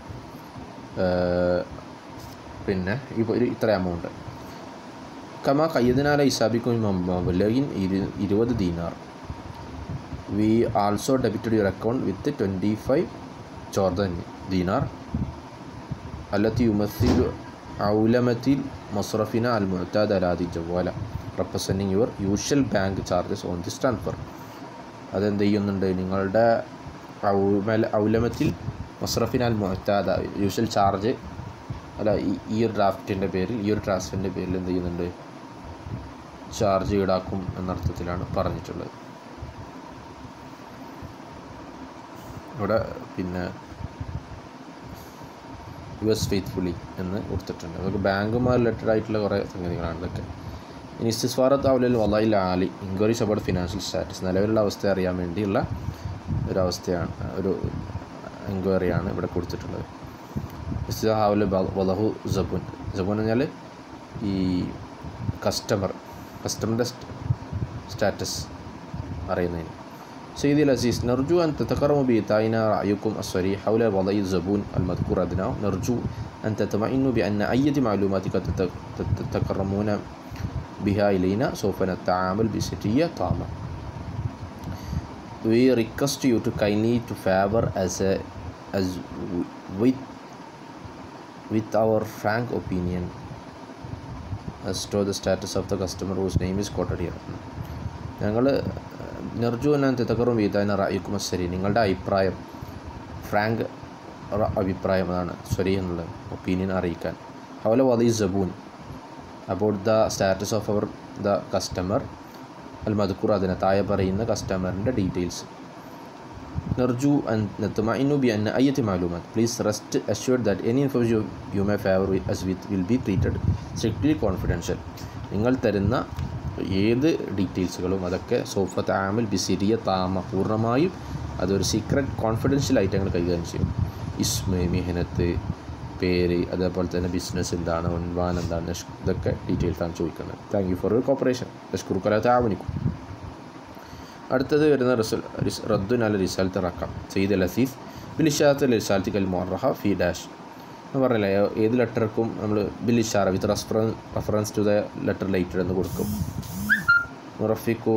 ഏഹ്, പിന്നെ ഇപ്പോൾ ഒരു ഇത്ര എമൗണ്ട് കമ കയ്യദിനാല ഇസാബിക്കും മബലഗിൻ ഇരു ഇരുപത് ദീനാർ we also debited your account with twenty five Jordan dinar التي يمثل عولمة مصرفنا المعتاد على هذه الجوالة representing your usual bank charges on this transfer അതെന്ത് ചെയ്യുന്നുണ്ട് നിങ്ങളുടെ ഔമല ഔലമത്തിൽ മസ്രഫിനാൽ മുഹത്താദ യൂഷ്വൽ ചാർജ് അല്ല ഈ ഈ ഒരു ഡ്രാഫ്റ്റിൻ്റെ പേരിൽ ഈ ഒരു ട്രാൻസ്ഫറിൻ്റെ പേരിൽ എന്ത് ചെയ്യുന്നുണ്ട് ചാർജ് ഈടാക്കും എന്നർത്ഥത്തിലാണ് പറഞ്ഞിട്ടുള്ളത് ഇവിടെ പിന്നെ യു എസ് ഫെയ്ത്ത്ഫുള്ളി എന്ന് കൊടുത്തിട്ടുണ്ട് അതൊക്കെ ബാങ്കുമായി റിലേറ്റഡ് ആയിട്ടുള്ള കുറേ സംഗതികളാണ് ഇതൊക്കെ ഇനി ഇസ്തിസ്വാറത്ത് അവലിൽ വലയിൽ ആലി ഇൻക്വയറീസ് അബൌട്ട് ഫിനാൻഷ്യൽ സ്റ്റാറ്റസ് നിലവിലുള്ള അവസ്ഥ അറിയാൻ വേണ്ടിയുള്ള ഒരു അവസ്ഥയാണ് ഒരു എൻക്വയറിയാണ് ഇവിടെ കൊടുത്തിട്ടുള്ളത് ഇസ്തിഹാവുൽ വലഹു ജബുൻ ജബുൻ എന്ന് പറഞ്ഞാൽ ഈ കസ്റ്റമർ കസ്റ്റമറിൻ്റെ സ്റ്റാറ്റസ് അറിയുന്നതിന് سيدي العزيز نرجو أن تتكرموا بإعطائنا رأيكم الصريح حول وضع الزبون المذكور أدناه نرجو أن تطمئنوا بأن أي معلومات قد تت- تت- تتكرمون بها إلينا سوف نتعامل بسرية تامة We request you to kindly to favor as a, as w- with with our frank opinion as to the status of the customer whose name is quoted here. ഞങ്ങൾ നിർജുവനാൻ തിതകറും വീതാന റായിക്കും ശരി നിങ്ങളുടെ അഭിപ്രായം ഫ്രാങ്ക് റ- അഭിപ്രായം അതാണ് ശരി എന്നുള്ള ഒപ്പീനിയൻ അറിയിക്കാൻ ഹൗല വദി ജബൂൻ about the status of our the customer അൽ മധുക്കുർ അതിനെ താഴെ പറയുന്ന കസ്റ്റമറിൻ്റെ details نرجو أن نطمئن بأن أي معلومات please rest assured that any information you, you may favor with us with will be treated strictly confidential നിങ്ങൾ തരുന്ന ഏത് ഡീറ്റെയിൽസുകളും അതൊക്കെ സോഫത്ത് ആമിൽ ബിസിരിയ താമ പൂർണ്ണമായും അതൊരു സീക്രട്ട് കോൺഫിഡൻഷ്യൽ ആയിട്ട് ഞങ്ങൾ കൈകാര്യം ചെയ്യും ഇസ്മ മിഹനത്ത് പേര് അതേപോലെ തന്നെ ബിസിനസ് എന്താണ് ഉൻവാൻ എന്താണ് നഷ്- ഇതൊക്കെ ഡീറ്റെയിൽസാണ് ചോദിക്കുന്നത് thank you for your cooperation ലഷ്കുറുക്കലാത്ത ആവനിക്കും അടുത്തത് വരുന്ന റിസൽ റിസ് റദ്ദുൻ അല റിസാലത്ത് റക്കാം സെയ്ദ് അൽ അസീഫ് ബിലിഷാത്ത് റിസാലത്തി കൽ മൊറഹ ഫി ഡാഷ് എന്ന് പറഞ്ഞില്ലേ ഏത് ലെറ്റർക്കും നമ്മൾ ബിലിഷാറ with reference reference to the letter letter എന്ന് കൊടുക്കും നുറഫിക്കു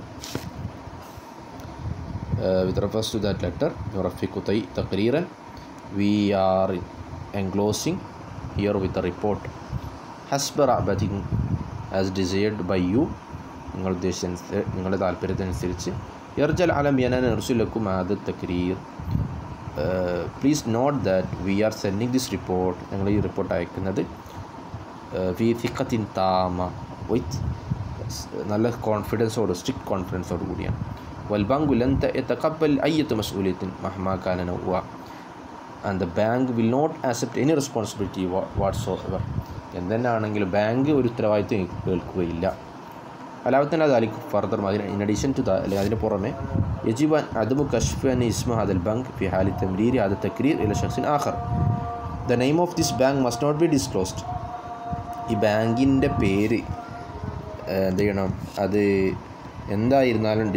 with reference to that letter نرفق تي تقريرا we are enclosing here with a report حسب رغبة as desired by you നിങ്ങൾ ഉദ്ദേശിച്ച നിങ്ങളുടെ താല്പര്യത്തിനനുസരിച്ച് യർജൽ അലം യനാൻ നർസുലക്കും ആദ തക്രീർ please note that we are sending this report ഞങ്ങൾ ഈ റിപ്പോർട്ട് അയക്കുന്നത് വി തിക്കത്തിൻ താമ വിത്ത് നല്ല കോൺഫിഡൻസോട് സ്ട്രിക്റ്റ് കോൺഫിഡൻസോട് കൂടിയാണ് والبنك لن يتقبل أي مسؤولية مهما كان نوعها and the bank will not accept any responsibility wha- whatsoever എന്തെന്നാണെങ്കിലും ബാങ്ക് ഒരു ഉത്തരവാദിത്വം കേൾക്കുകയില്ല അലാവത്തിന് അതാലിക്ക് ഫർദർ അതിന് ഇൻ അഡീഷൻ ടു ദ അല്ലെങ്കിൽ അതിന് പുറമെ യജിബാൻ അതുമു കഷ്ഫ് അൻ ഇസ്മ ഹദൽ ബാങ്ക് ഫി ഹാലി തംരീരി അത് തക്രീർ ഇല ഷഖ്സിൻ ആഖർ the name of this bank must not be disclosed ഈ ബാങ്കിൻ്റെ പേര് ഏഹ്, എന്ത് ചെയ്യണം അത് എന്തായിരുന്നാലും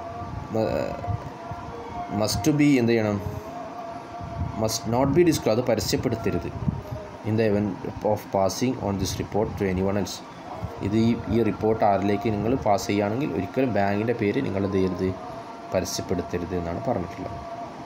മസ്റ്റ് ബി എന്ത് ചെയ്യണം മസ്റ്റ് നോട്ട് ബി ഡിസ്ക്ലോ അത് പരസ്യപ്പെടുത്തരുത് in the event of passing on this report to anyone else ഇത് ഈ ഈ റിപ്പോർട്ട് ആരിലേക്ക് നിങ്ങൾ പാസ് ചെയ്യുകയാണെങ്കിൽ ഒരിക്കലും ബാങ്കിൻ്റെ പേര് നിങ്ങൾ എന്ത് ചെയ്യരുത് പരസ്യപ്പെടുത്തരുത് എന്നാണ് പറഞ്ഞിട്ടുള്ളത്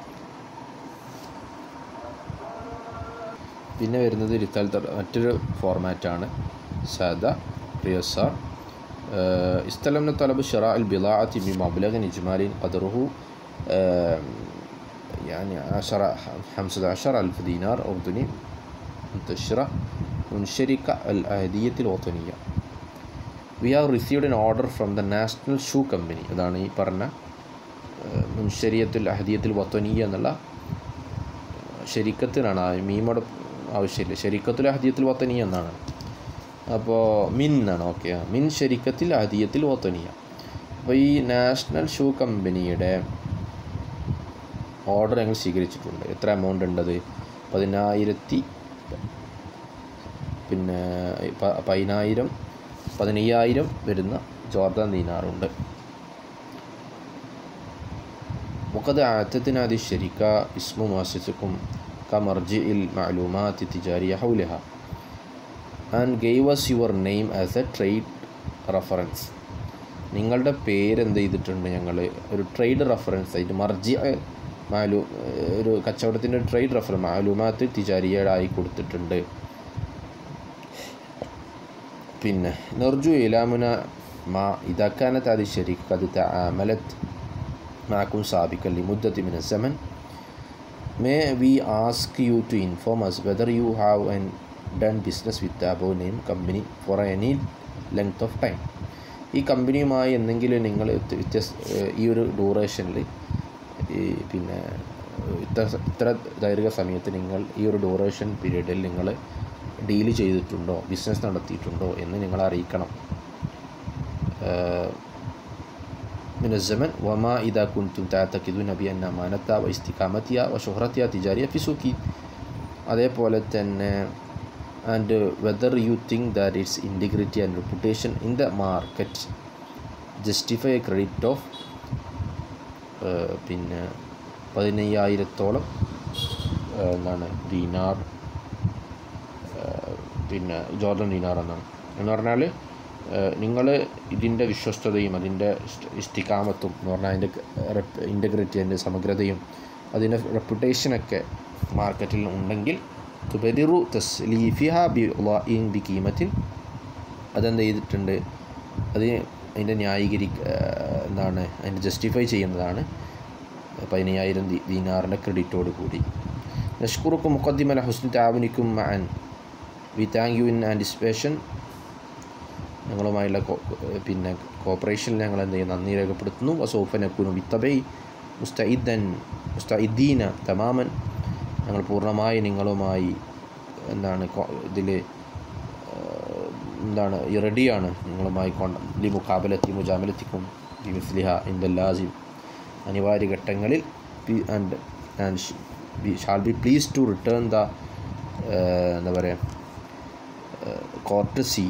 പിന്നെ വരുന്നത് ഇരുത്താലത്തെ മറ്റൊരു ഫോർമാറ്റാണ് സാദ റിയസാർ استلمنا طلب شراء البضاعة بمبلغ إجمالي قدره آه، يعني عشرة خمسة عشر ألف دينار أردني منتشرة من شركة الأهدية الوطنية we have received an order from the national shoe company അതാണ് ഈ പറഞ്ഞ മുൻശരീയത്തിൽ അഹദിയത്തിൽ വത്വനീയ എന്നുള്ള ശരിക്കത്തിനാണ് ആ മീമോടെ ആവശ്യമില്ല ശരിക്കത്തിൽ അഹദിയത്തിൽ വത്തനീയ എന്നാണ് അപ്പോൾ മിൻ എന്നാണ് ഓക്കെ മിൻ ശരിക്കത്തിൽ അഹദിയത്തിൽ വത്തനീയ അപ്പോൾ ഈ നാഷണൽ ഷൂ കമ്പനിയുടെ ഓർഡർ ഞങ്ങൾ സ്വീകരിച്ചിട്ടുണ്ട് എത്ര എമൗണ്ട് ഉണ്ടത് പതിനായിരത്തി പിന്നെ പ- പതിനായിരം പതിനയ്യായിരം വരുന്ന ജോർദാൻ ദീനാറുണ്ട് وقد أعتدنا هذه الشركة اسم مؤسسكم كمرجع المعلومات التجارية حولها and gave us your name as a trade reference നിങ്ങളുടെ പേര് എന്ത് ചെയ്തിട്ടുണ്ട് ഞങ്ങൾ ഒരു ട്രേഡ് റെഫറൻസ് ആയിട്ട് മർജി മാലു ഒരു കച്ചവടത്തിൻ്റെ ട്രേഡ് റെഫറൻസ് മാലൂമാത്ത് തിജാരിയടായി കൊടുത്തിട്ടുണ്ട് പിന്നെ നെർജു ഇലാമുന മാ ഇതാക്കാനത്ത് അത് ശരിക്കും അത് അമലത്ത് معكم سابقا لمدة من الزمن May we ask you to inform us whether you have an done business with the above name company for any length of time ഈ കമ്പനിയുമായി എന്തെങ്കിലും നിങ്ങൾ വ്യത്യസ്ത ഈ ഒരു ഡ്യൂറേഷനിൽ ഈ പിന്നെ ഇത്ര ഇത്ര ദൈർഘ്യ സമയത്ത് നിങ്ങൾ ഈ ഒരു ഡ്യൂറേഷൻ പീരീഡിൽ നിങ്ങൾ ഡീൽ ചെയ്തിട്ടുണ്ടോ ബിസിനസ് നടത്തിയിട്ടുണ്ടോ എന്ന് നിങ്ങൾ അറിയിക്കണം من الزمن وما إذا كنتم تعتقدون بأن أمانتها واستقامتها وشهرتها تجارية في سوقي അതേപോലെ തന്നെ and whether you think that it's integrity and reputation in the market justify a credit of പിന്നെ പതിനയ്യായിരത്തോളം ഏഹ്, എന്താണ് ദീനാർ ഏഹ്, പിന്നെ ജോർദൻ ദീനാർ എന്നാണ് എന്ന് പറഞ്ഞാൽ നിങ്ങൾ ഇതിൻ്റെ വിശ്വസ്തതയും അതിൻ്റെ ഇസ്റ്റ്- ഇസ്തികാമത്തും എന്ന് പറഞ്ഞാൽ അതിൻ്റെ ഇൻറ്റഗ്രിറ്റി അതിൻ്റെ സമഗ്രതയും അതിൻ്റെ റെപ്യൂട്ടേഷനൊക്കെ മാർക്കറ്റിൽ ഉണ്ടെങ്കിൽ തുബരിറു തസ്ലീഫിഹ ബി ഇൻ ബി കീമത്തിൽ അതെന്ത് ചെയ്തിട്ടുണ്ട് അത് അതിൻ്റെ ന്യായീകരി ഏഹ് എന്താണ് അതിൻ്റെ ജസ്റ്റിഫൈ ചെയ്യുന്നതാണ് പതിനയ്യായിരം ദി- ദീനാറിൻ്റെ ക്രെഡിറ്റോട് കൂടി നഷ്കുറുക്കും മുഖദ്ദിമല ഹുസ്നു താവനിക്കും മാൻ we thank you in anticipation ഞങ്ങളുമായുള്ള കോ- പിന്നെ കോപ്പറേഷനിൽ ഞങ്ങൾ എന്ത് ചെയ്യും നന്ദി രേഖപ്പെടുത്തുന്നു വസോഫനക്കുനു വിത്തബൈ മുസ്തഇദ്ദൻ മുസ്തഇദ്ദീന തമാമൻ ഞങ്ങൾ പൂർണ്ണമായി നിങ്ങളുമായി എന്താണ് ഇതിൽ എന്താണ് ഈ റെഡിയാണ് നിങ്ങളുമായി കൊണ്ട ലി മുഖാബലത്തി മുജാമലത്തിക്കും ലി മിസ്ലിഹ ഇന്ദല്ലാസിം അനിവാര്യ ഘട്ടങ്ങളിൽ and and shall be please to return the എന്താ പറയുക courtesy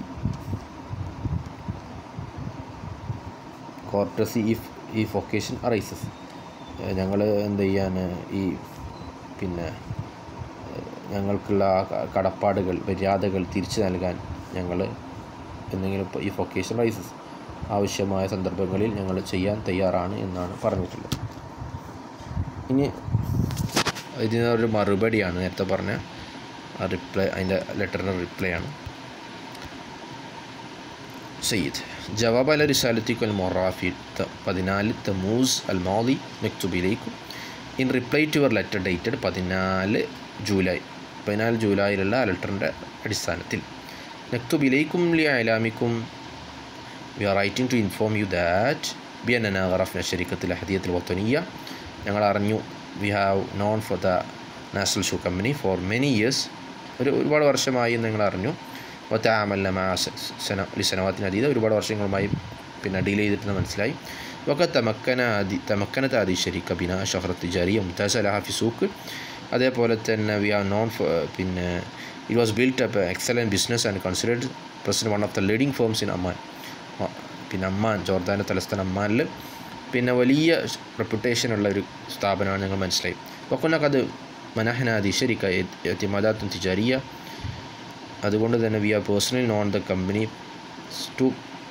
courtesy if if occasion arises ഞങ്ങൾ എന്ത് ചെയ്യാൻ ഈ പിന്നെ ഏഹ്, ഞങ്ങൾക്കുള്ള ആ ക- കടപ്പാടുകൾ മര്യാദകൾ തിരിച്ചു നൽകാൻ ഞങ്ങൾ എന്തെങ്കിലും ഇപ്പോൾ ഈ ഒക്കേഷൻ റൈസസ് ആവശ്യമായ സന്ദർഭങ്ങളിൽ ഞങ്ങൾ ചെയ്യാൻ തയ്യാറാണ് എന്നാണ് പറഞ്ഞിട്ടുള്ളത് ഇനി ഇതിനൊരു മറുപടിയാണ് നേരത്തെ പറഞ്ഞ ആ റിപ്ലൈ അതിൻ്റെ ലെറ്ററിൻ്റെ റിപ്ലൈ ആണ് സയ്യിദ് ജവാബ് അല റിസാലത്തിക്കു അൽ മൊറാഫി പതിനാല് തമൂസ് അൽ മോദി മെക്തുബിലേക്കും in reply to your letter dated പതിനാല് ജൂലൈ പതിനാല് ജൂലൈയിലുള്ള ആ ലെറ്ററിൻ്റെ അടിസ്ഥാനത്തിൽ മെക്തുബിലേക്കും ലി അലാമിക്കും we are writing to inform you that ബി എൻ അനാഗറഫ് ശരിക്കത്തിൽ അഹദിയത്തിൽ വത്തനിയ ഞങ്ങൾ അറിഞ്ഞു we have known for the national shoe company for many years ഒരു ഒരുപാട് വർഷമായി എന്ന് ഞങ്ങൾ അറിഞ്ഞു ഒത്താമല്ല മാ സന ലിസനവാത്തിന് അതീത ഒരുപാട് വർഷങ്ങളുമായി പിന്നെ ഡീൽ ചെയ്തിട്ടെന്ന് മനസ്സിലായി ഒക്കെ തമക്കന അതി തമക്കനത്ത് അതി ശരിക്ക ബിന ഷഹറത്ത് ജാരിയ മുംതാസ് അലഹ ഫിസൂക്ക് അതേപോലെ തന്നെ വി ആർ നോൺ പിന്നെ it was built up excellent business and considered president one of the leading firms in Amman ആ, പിന്നെ അമ്മാൻ ജോർദാൻ്റെ തലസ്ഥാനം അമ്മാനിൽ പിന്നെ വലിയ റെപ്യൂട്ടേഷനുള്ള ഒരു സ്ഥാപനമാണ് ഞങ്ങൾ മനസ്സിലായി വക്കുന്നൊക്കെ അത് മനഹനാദി ശരിക്ക എത്തിമദാത്തും തിജാരിയ അതുകൊണ്ട് തന്നെ we are personally known the company to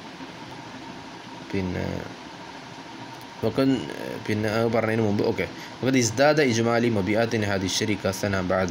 പിന്നെ ഒക്കെ പിന്നെ അത് പറഞ്ഞതിന് മുമ്പ് ഓക്കെ ഒക്കെ ഇസ്ദാദ ഇജ്മാലി മബിയാത്തിൻ ഹാദി ശരിക്ക സന ബാദ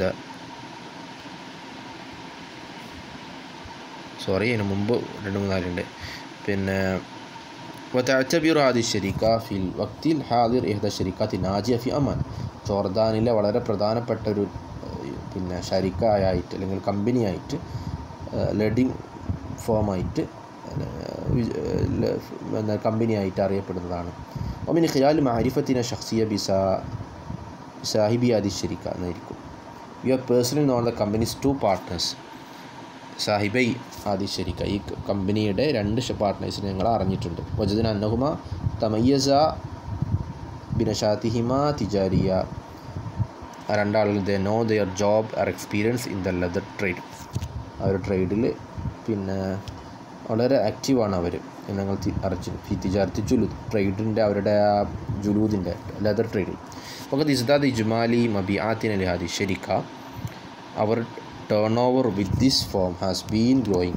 സോറി അതിന് മുമ്പ് രണ്ട് മൂന്നാലുണ്ട് പിന്നെ وتعتبر هذه الشركة في الوقت الحاضر إحدى الشركات الناجية في أمان ജോർദാനിലെ വളരെ പ്രധാനപ്പെട്ട ഒരു ഏഹ്, പിന്നെ ഷരിക്കായിട്ട് അല്ലെങ്കിൽ കമ്പനിയായിട്ട് ലെഡിങ് ഫോമായിട്ട് എന്താ കമ്പനിയായിട്ട് അറിയപ്പെടുന്നതാണ് ഒമിൻ ഖിലാൽ മാരിഫത്തിനെ ഷഖ്സിയ ബിസാ സാഹിബി ആദി ശരിക്ക എന്നായിരിക്കും you are personal known the companies to partners സാഹിബൈ ആദി ശരിക്ക ഈ കമ്പനിയുടെ രണ്ട് പാർട്ട്നേഴ്സിനെ ഞങ്ങൾ അറിഞ്ഞിട്ടുണ്ട് വജദിൻ അന്നഹുമ തമയ്യസ ബിനഷാത്തിഹിമ തിജാരിയ ആ രണ്ടാളുകൾ the know their job are experience in the leather trade ആ ഒരു ട്രേഡിൽ പിന്നെ വളരെ ആക്റ്റീവാണ് അവർ ഞങ്ങൾ അറിച്ചു ഫി തിജാരത്തി ജുലൂദ് ട്രേഡിൻ്റെ അവരുടെ ആ ജുലൂദിൻ്റെ ലെതർ ട്രേഡിൽ وقد ازداد إجمالي مبيعاتنا لهذه الشركة our turnover with this firm has been growing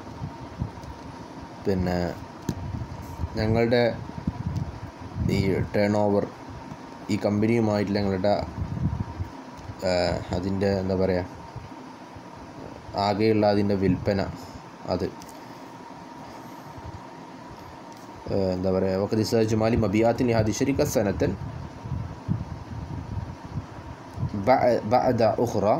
പിന്നെ ഞങ്ങളുടെ ഈ ടേൺ ഓവർ ഈ കമ്പനിയുമായിട്ടുള്ള ഞങ്ങളുടെ അതിൻ്റെ എന്താ പറയുക ആകെയുള്ള അതിൻ്റെ വിൽപ്പന അത് എന്താ പറയുക وقد ازداد إجمالي مبيعات لهذه الشركة سنة بعد أخرى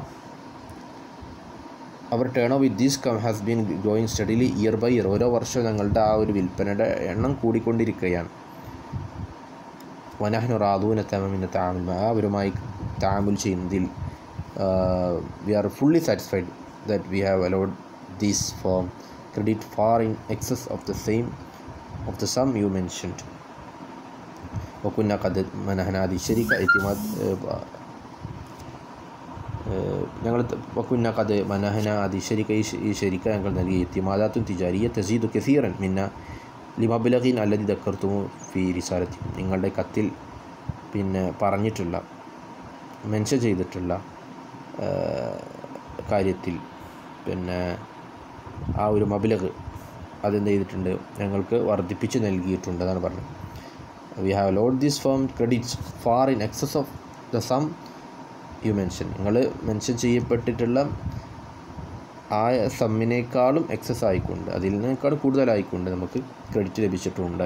our turnover with these come has been growing steadily year by year ഓരോ വർഷവും ഞങ്ങളുടെ ആ ഒരു വിൽപ്പനയുടെ എണ്ണം കൂടിക്കൊണ്ടിരിക്കുകയാണ് വനഹ്നു റാദൂന തമിന താമുൽ അവരുമായി താമുൽ ചെയ്യുന്നതിൽ we are fully satisfied that we have allowed these form credit far in excess of the same of the sum you mentioned وكنا قد منحنا هذه الشركة اعتماد ഞങ്ങൾ വക്കുന്ന കത് മനഹന അതി ശരിക്ക ഈ ശരിക്ക ഞങ്ങൾ നൽകി എത്തിമാദാത്തും തിജാരിയ തസീദു കസീറൻ മിന്ന ലിമബുലഖീൻ അല്ലതി ദക്കർത്തുമു ഫി റിസാലത്തി നിങ്ങളുടെ കത്തിൽ പിന്നെ പറഞ്ഞിട്ടുള്ള മെൻഷൻ ചെയ്തിട്ടുള്ള കാര്യത്തിൽ പിന്നെ ആ ഒരു മബിലഗ് അതെന്ത് ചെയ്തിട്ടുണ്ട് ഞങ്ങൾക്ക് വർദ്ധിപ്പിച്ച് നൽകിയിട്ടുണ്ട് എന്നാണ് പറഞ്ഞത് we have load this form credits far in excess of the sum you mention നിങ്ങൾ മെൻഷൻ ചെയ്യപ്പെട്ടിട്ടുള്ള ആ സമ്മിനേക്കാളും എക്സസ് ആയിക്കൊണ്ട് അതിൽ നിന്നേക്കാൾ കൂടുതലായിക്കൊണ്ട് നമുക്ക് ക്രെഡിറ്റ് ലഭിച്ചിട്ടുണ്ട്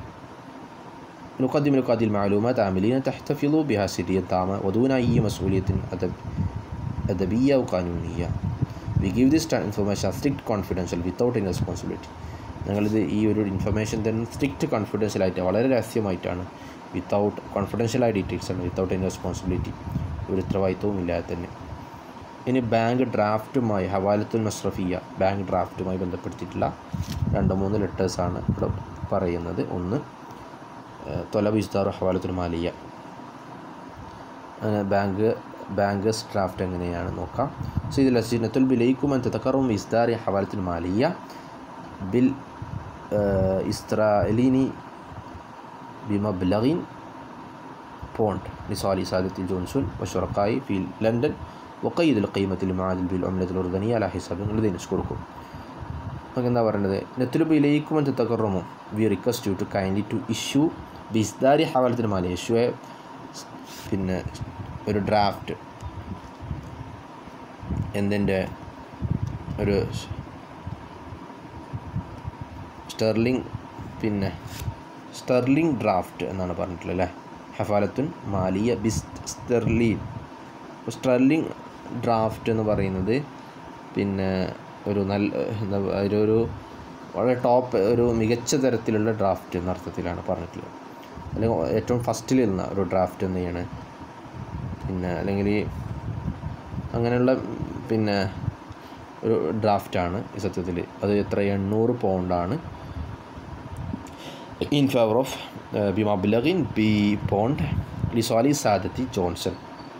نقدم لك هذه المعلومات عاملين تحتفظوا بها سرية تامة ودون أي مسؤولية أدب أدبية وقانونية We give this information strict confidential without any responsibility ഞങ്ങളിത് ഈ ഒരു ഇൻഫർമേഷൻ തന്നെ സ്ട്രിക്റ്റ് കോൺഫിഡൻഷ്യലായിട്ട് വളരെ രഹസ്യമായിട്ടാണ് വിത്തൗട്ട് കോൺഫിഡൻഷ്യലായ ഡീറ്റെയിൽസ് ആണ് വിത്തൗട്ട് എനി റെസ്പോൺസിബിലിറ്റി ഒരു ഉത്തരവാദിത്വവും ഇല്ലാതെ തന്നെ ഇനി ബാങ്ക് ഡ്രാഫ്റ്റുമായി ഹവാലത്തുൽ മസ്രഫിയ ബാങ്ക് ഡ്രാഫ്റ്റുമായി ബന്ധപ്പെടുത്തിയിട്ടുള്ള രണ്ട് മൂന്ന് ലെറ്റേഴ്സാണ് ഇവിടെ പറയുന്നത് ഒന്ന് തൊലബ് ഇസ്താർ ഹവാലത്തുൽ മാലിയ അങ്ങനെ ബാങ്ക് ബാങ്കേഴ്സ് ഡ്രാഫ്റ്റ് എങ്ങനെയാണ് നോക്കാം സോ ഇതിൽ അസീനത്തുൽ ബിലൈക്കും അൻ തക്കറും ഇസ്താറി ഹവാലത്തുൽ മാലിയ ബിൽ ഇസ്രാലീനി ബിമബ്ലഗിൻ بوند لصالح سادة جونسون وشركائي في لندن وقيد القيمة المعادل بالعملة الأردنية على حساب الذي نشكركم എന്താ പറയുന്നത് നെത്തുലുബ് ഇലയിക്കും എന്ന് തകർമോ we request you to kindly to issue ബിസ്ദാരി ഹവാലത്തിന് മാല ഇഷ്യൂയെ പിന്നെ ഒരു ഡ്രാഫ്റ്റ് എന്തിൻ്റെ ഒരു സ്റ്റെർലിംഗ് പിന്നെ സ്റ്റെർലിംഗ് ഡ്രാഫ്റ്റ് എന്നാണ് പറഞ്ഞിട്ടുള്ളത് അല്ലേ ഹഫാലത്തുൻ മാലിയ ബിസ് സ്റ്റെർലീൻ സ്റ്റെർലിംഗ് ഡ്രാഫ്റ്റ് എന്ന് പറയുന്നത് പിന്നെ ഒരു നല്ല എന്താ ഒരു വളരെ ടോപ്പ് ഒരു മികച്ച തരത്തിലുള്ള ഡ്രാഫ്റ്റ് എന്ന അർത്ഥത്തിലാണ് പറഞ്ഞിട്ടുള്ളത് അല്ലെങ്കിൽ ഏറ്റവും ഫസ്റ്റിൽ ഇരുന്ന ഒരു ഡ്രാഫ്റ്റ് തന്നെയാണ് പിന്നെ അല്ലെങ്കിൽ അങ്ങനെയുള്ള പിന്നെ ഒരു ഡ്രാഫ്റ്റാണ് ഈ സത്യത്തിൽ അത് എത്ര എണ്ണൂറ് പൗണ്ടാണ് ഇൻ ഫേവർ ഓഫ് ബിമബ്ലഗിൻ ബി പോണ്ട് ലിസോലി സാദത്തി Johnson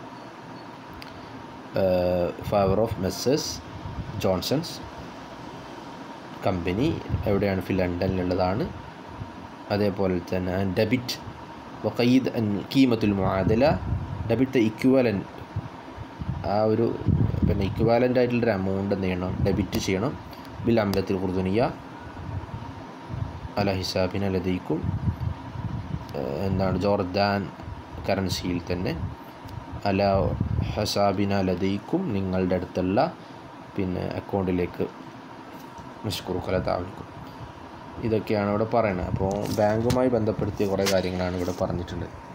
favour of messrs Johnsons company എവിടെയാണ് ഫി ലണ്ടനിലുള്ളതാണ് അതേപോലെ തന്നെ ഡെബിറ്റ് വഖീദ് കീമത്തുൽ മുആദല ഡെബിറ്റ് ഇക്വലൻ ആ ഒരു പിന്നെ ഇക്വാലൻ്റ് ആയിട്ടുള്ളൊരു എമൗണ്ട് എന്ത് ചെയ്യണം ഡെബിറ്റ് ചെയ്യണം ബിൽ അമ്പലത്തിൽ കുർദുനിയ അല ഹിസാബിന ലതീക്കും എന്താണ് ജോർദാൻ കറൻസിയിൽ തന്നെ അല ഹസാബിന ലതീക്കും നിങ്ങളുടെ അടുത്തുള്ള പിന്നെ അക്കൗണ്ടിലേക്ക് മഷ്കുറുക്കല താവിക്കും ഇതൊക്കെയാണ് ഇവിടെ പറയുന്നത് അപ്പോൾ ബാങ്കുമായി ബന്ധപ്പെടുത്തിയ കുറേ കാര്യങ്ങളാണ് ഇവിടെ പറഞ്ഞിട്ടുള്ളത്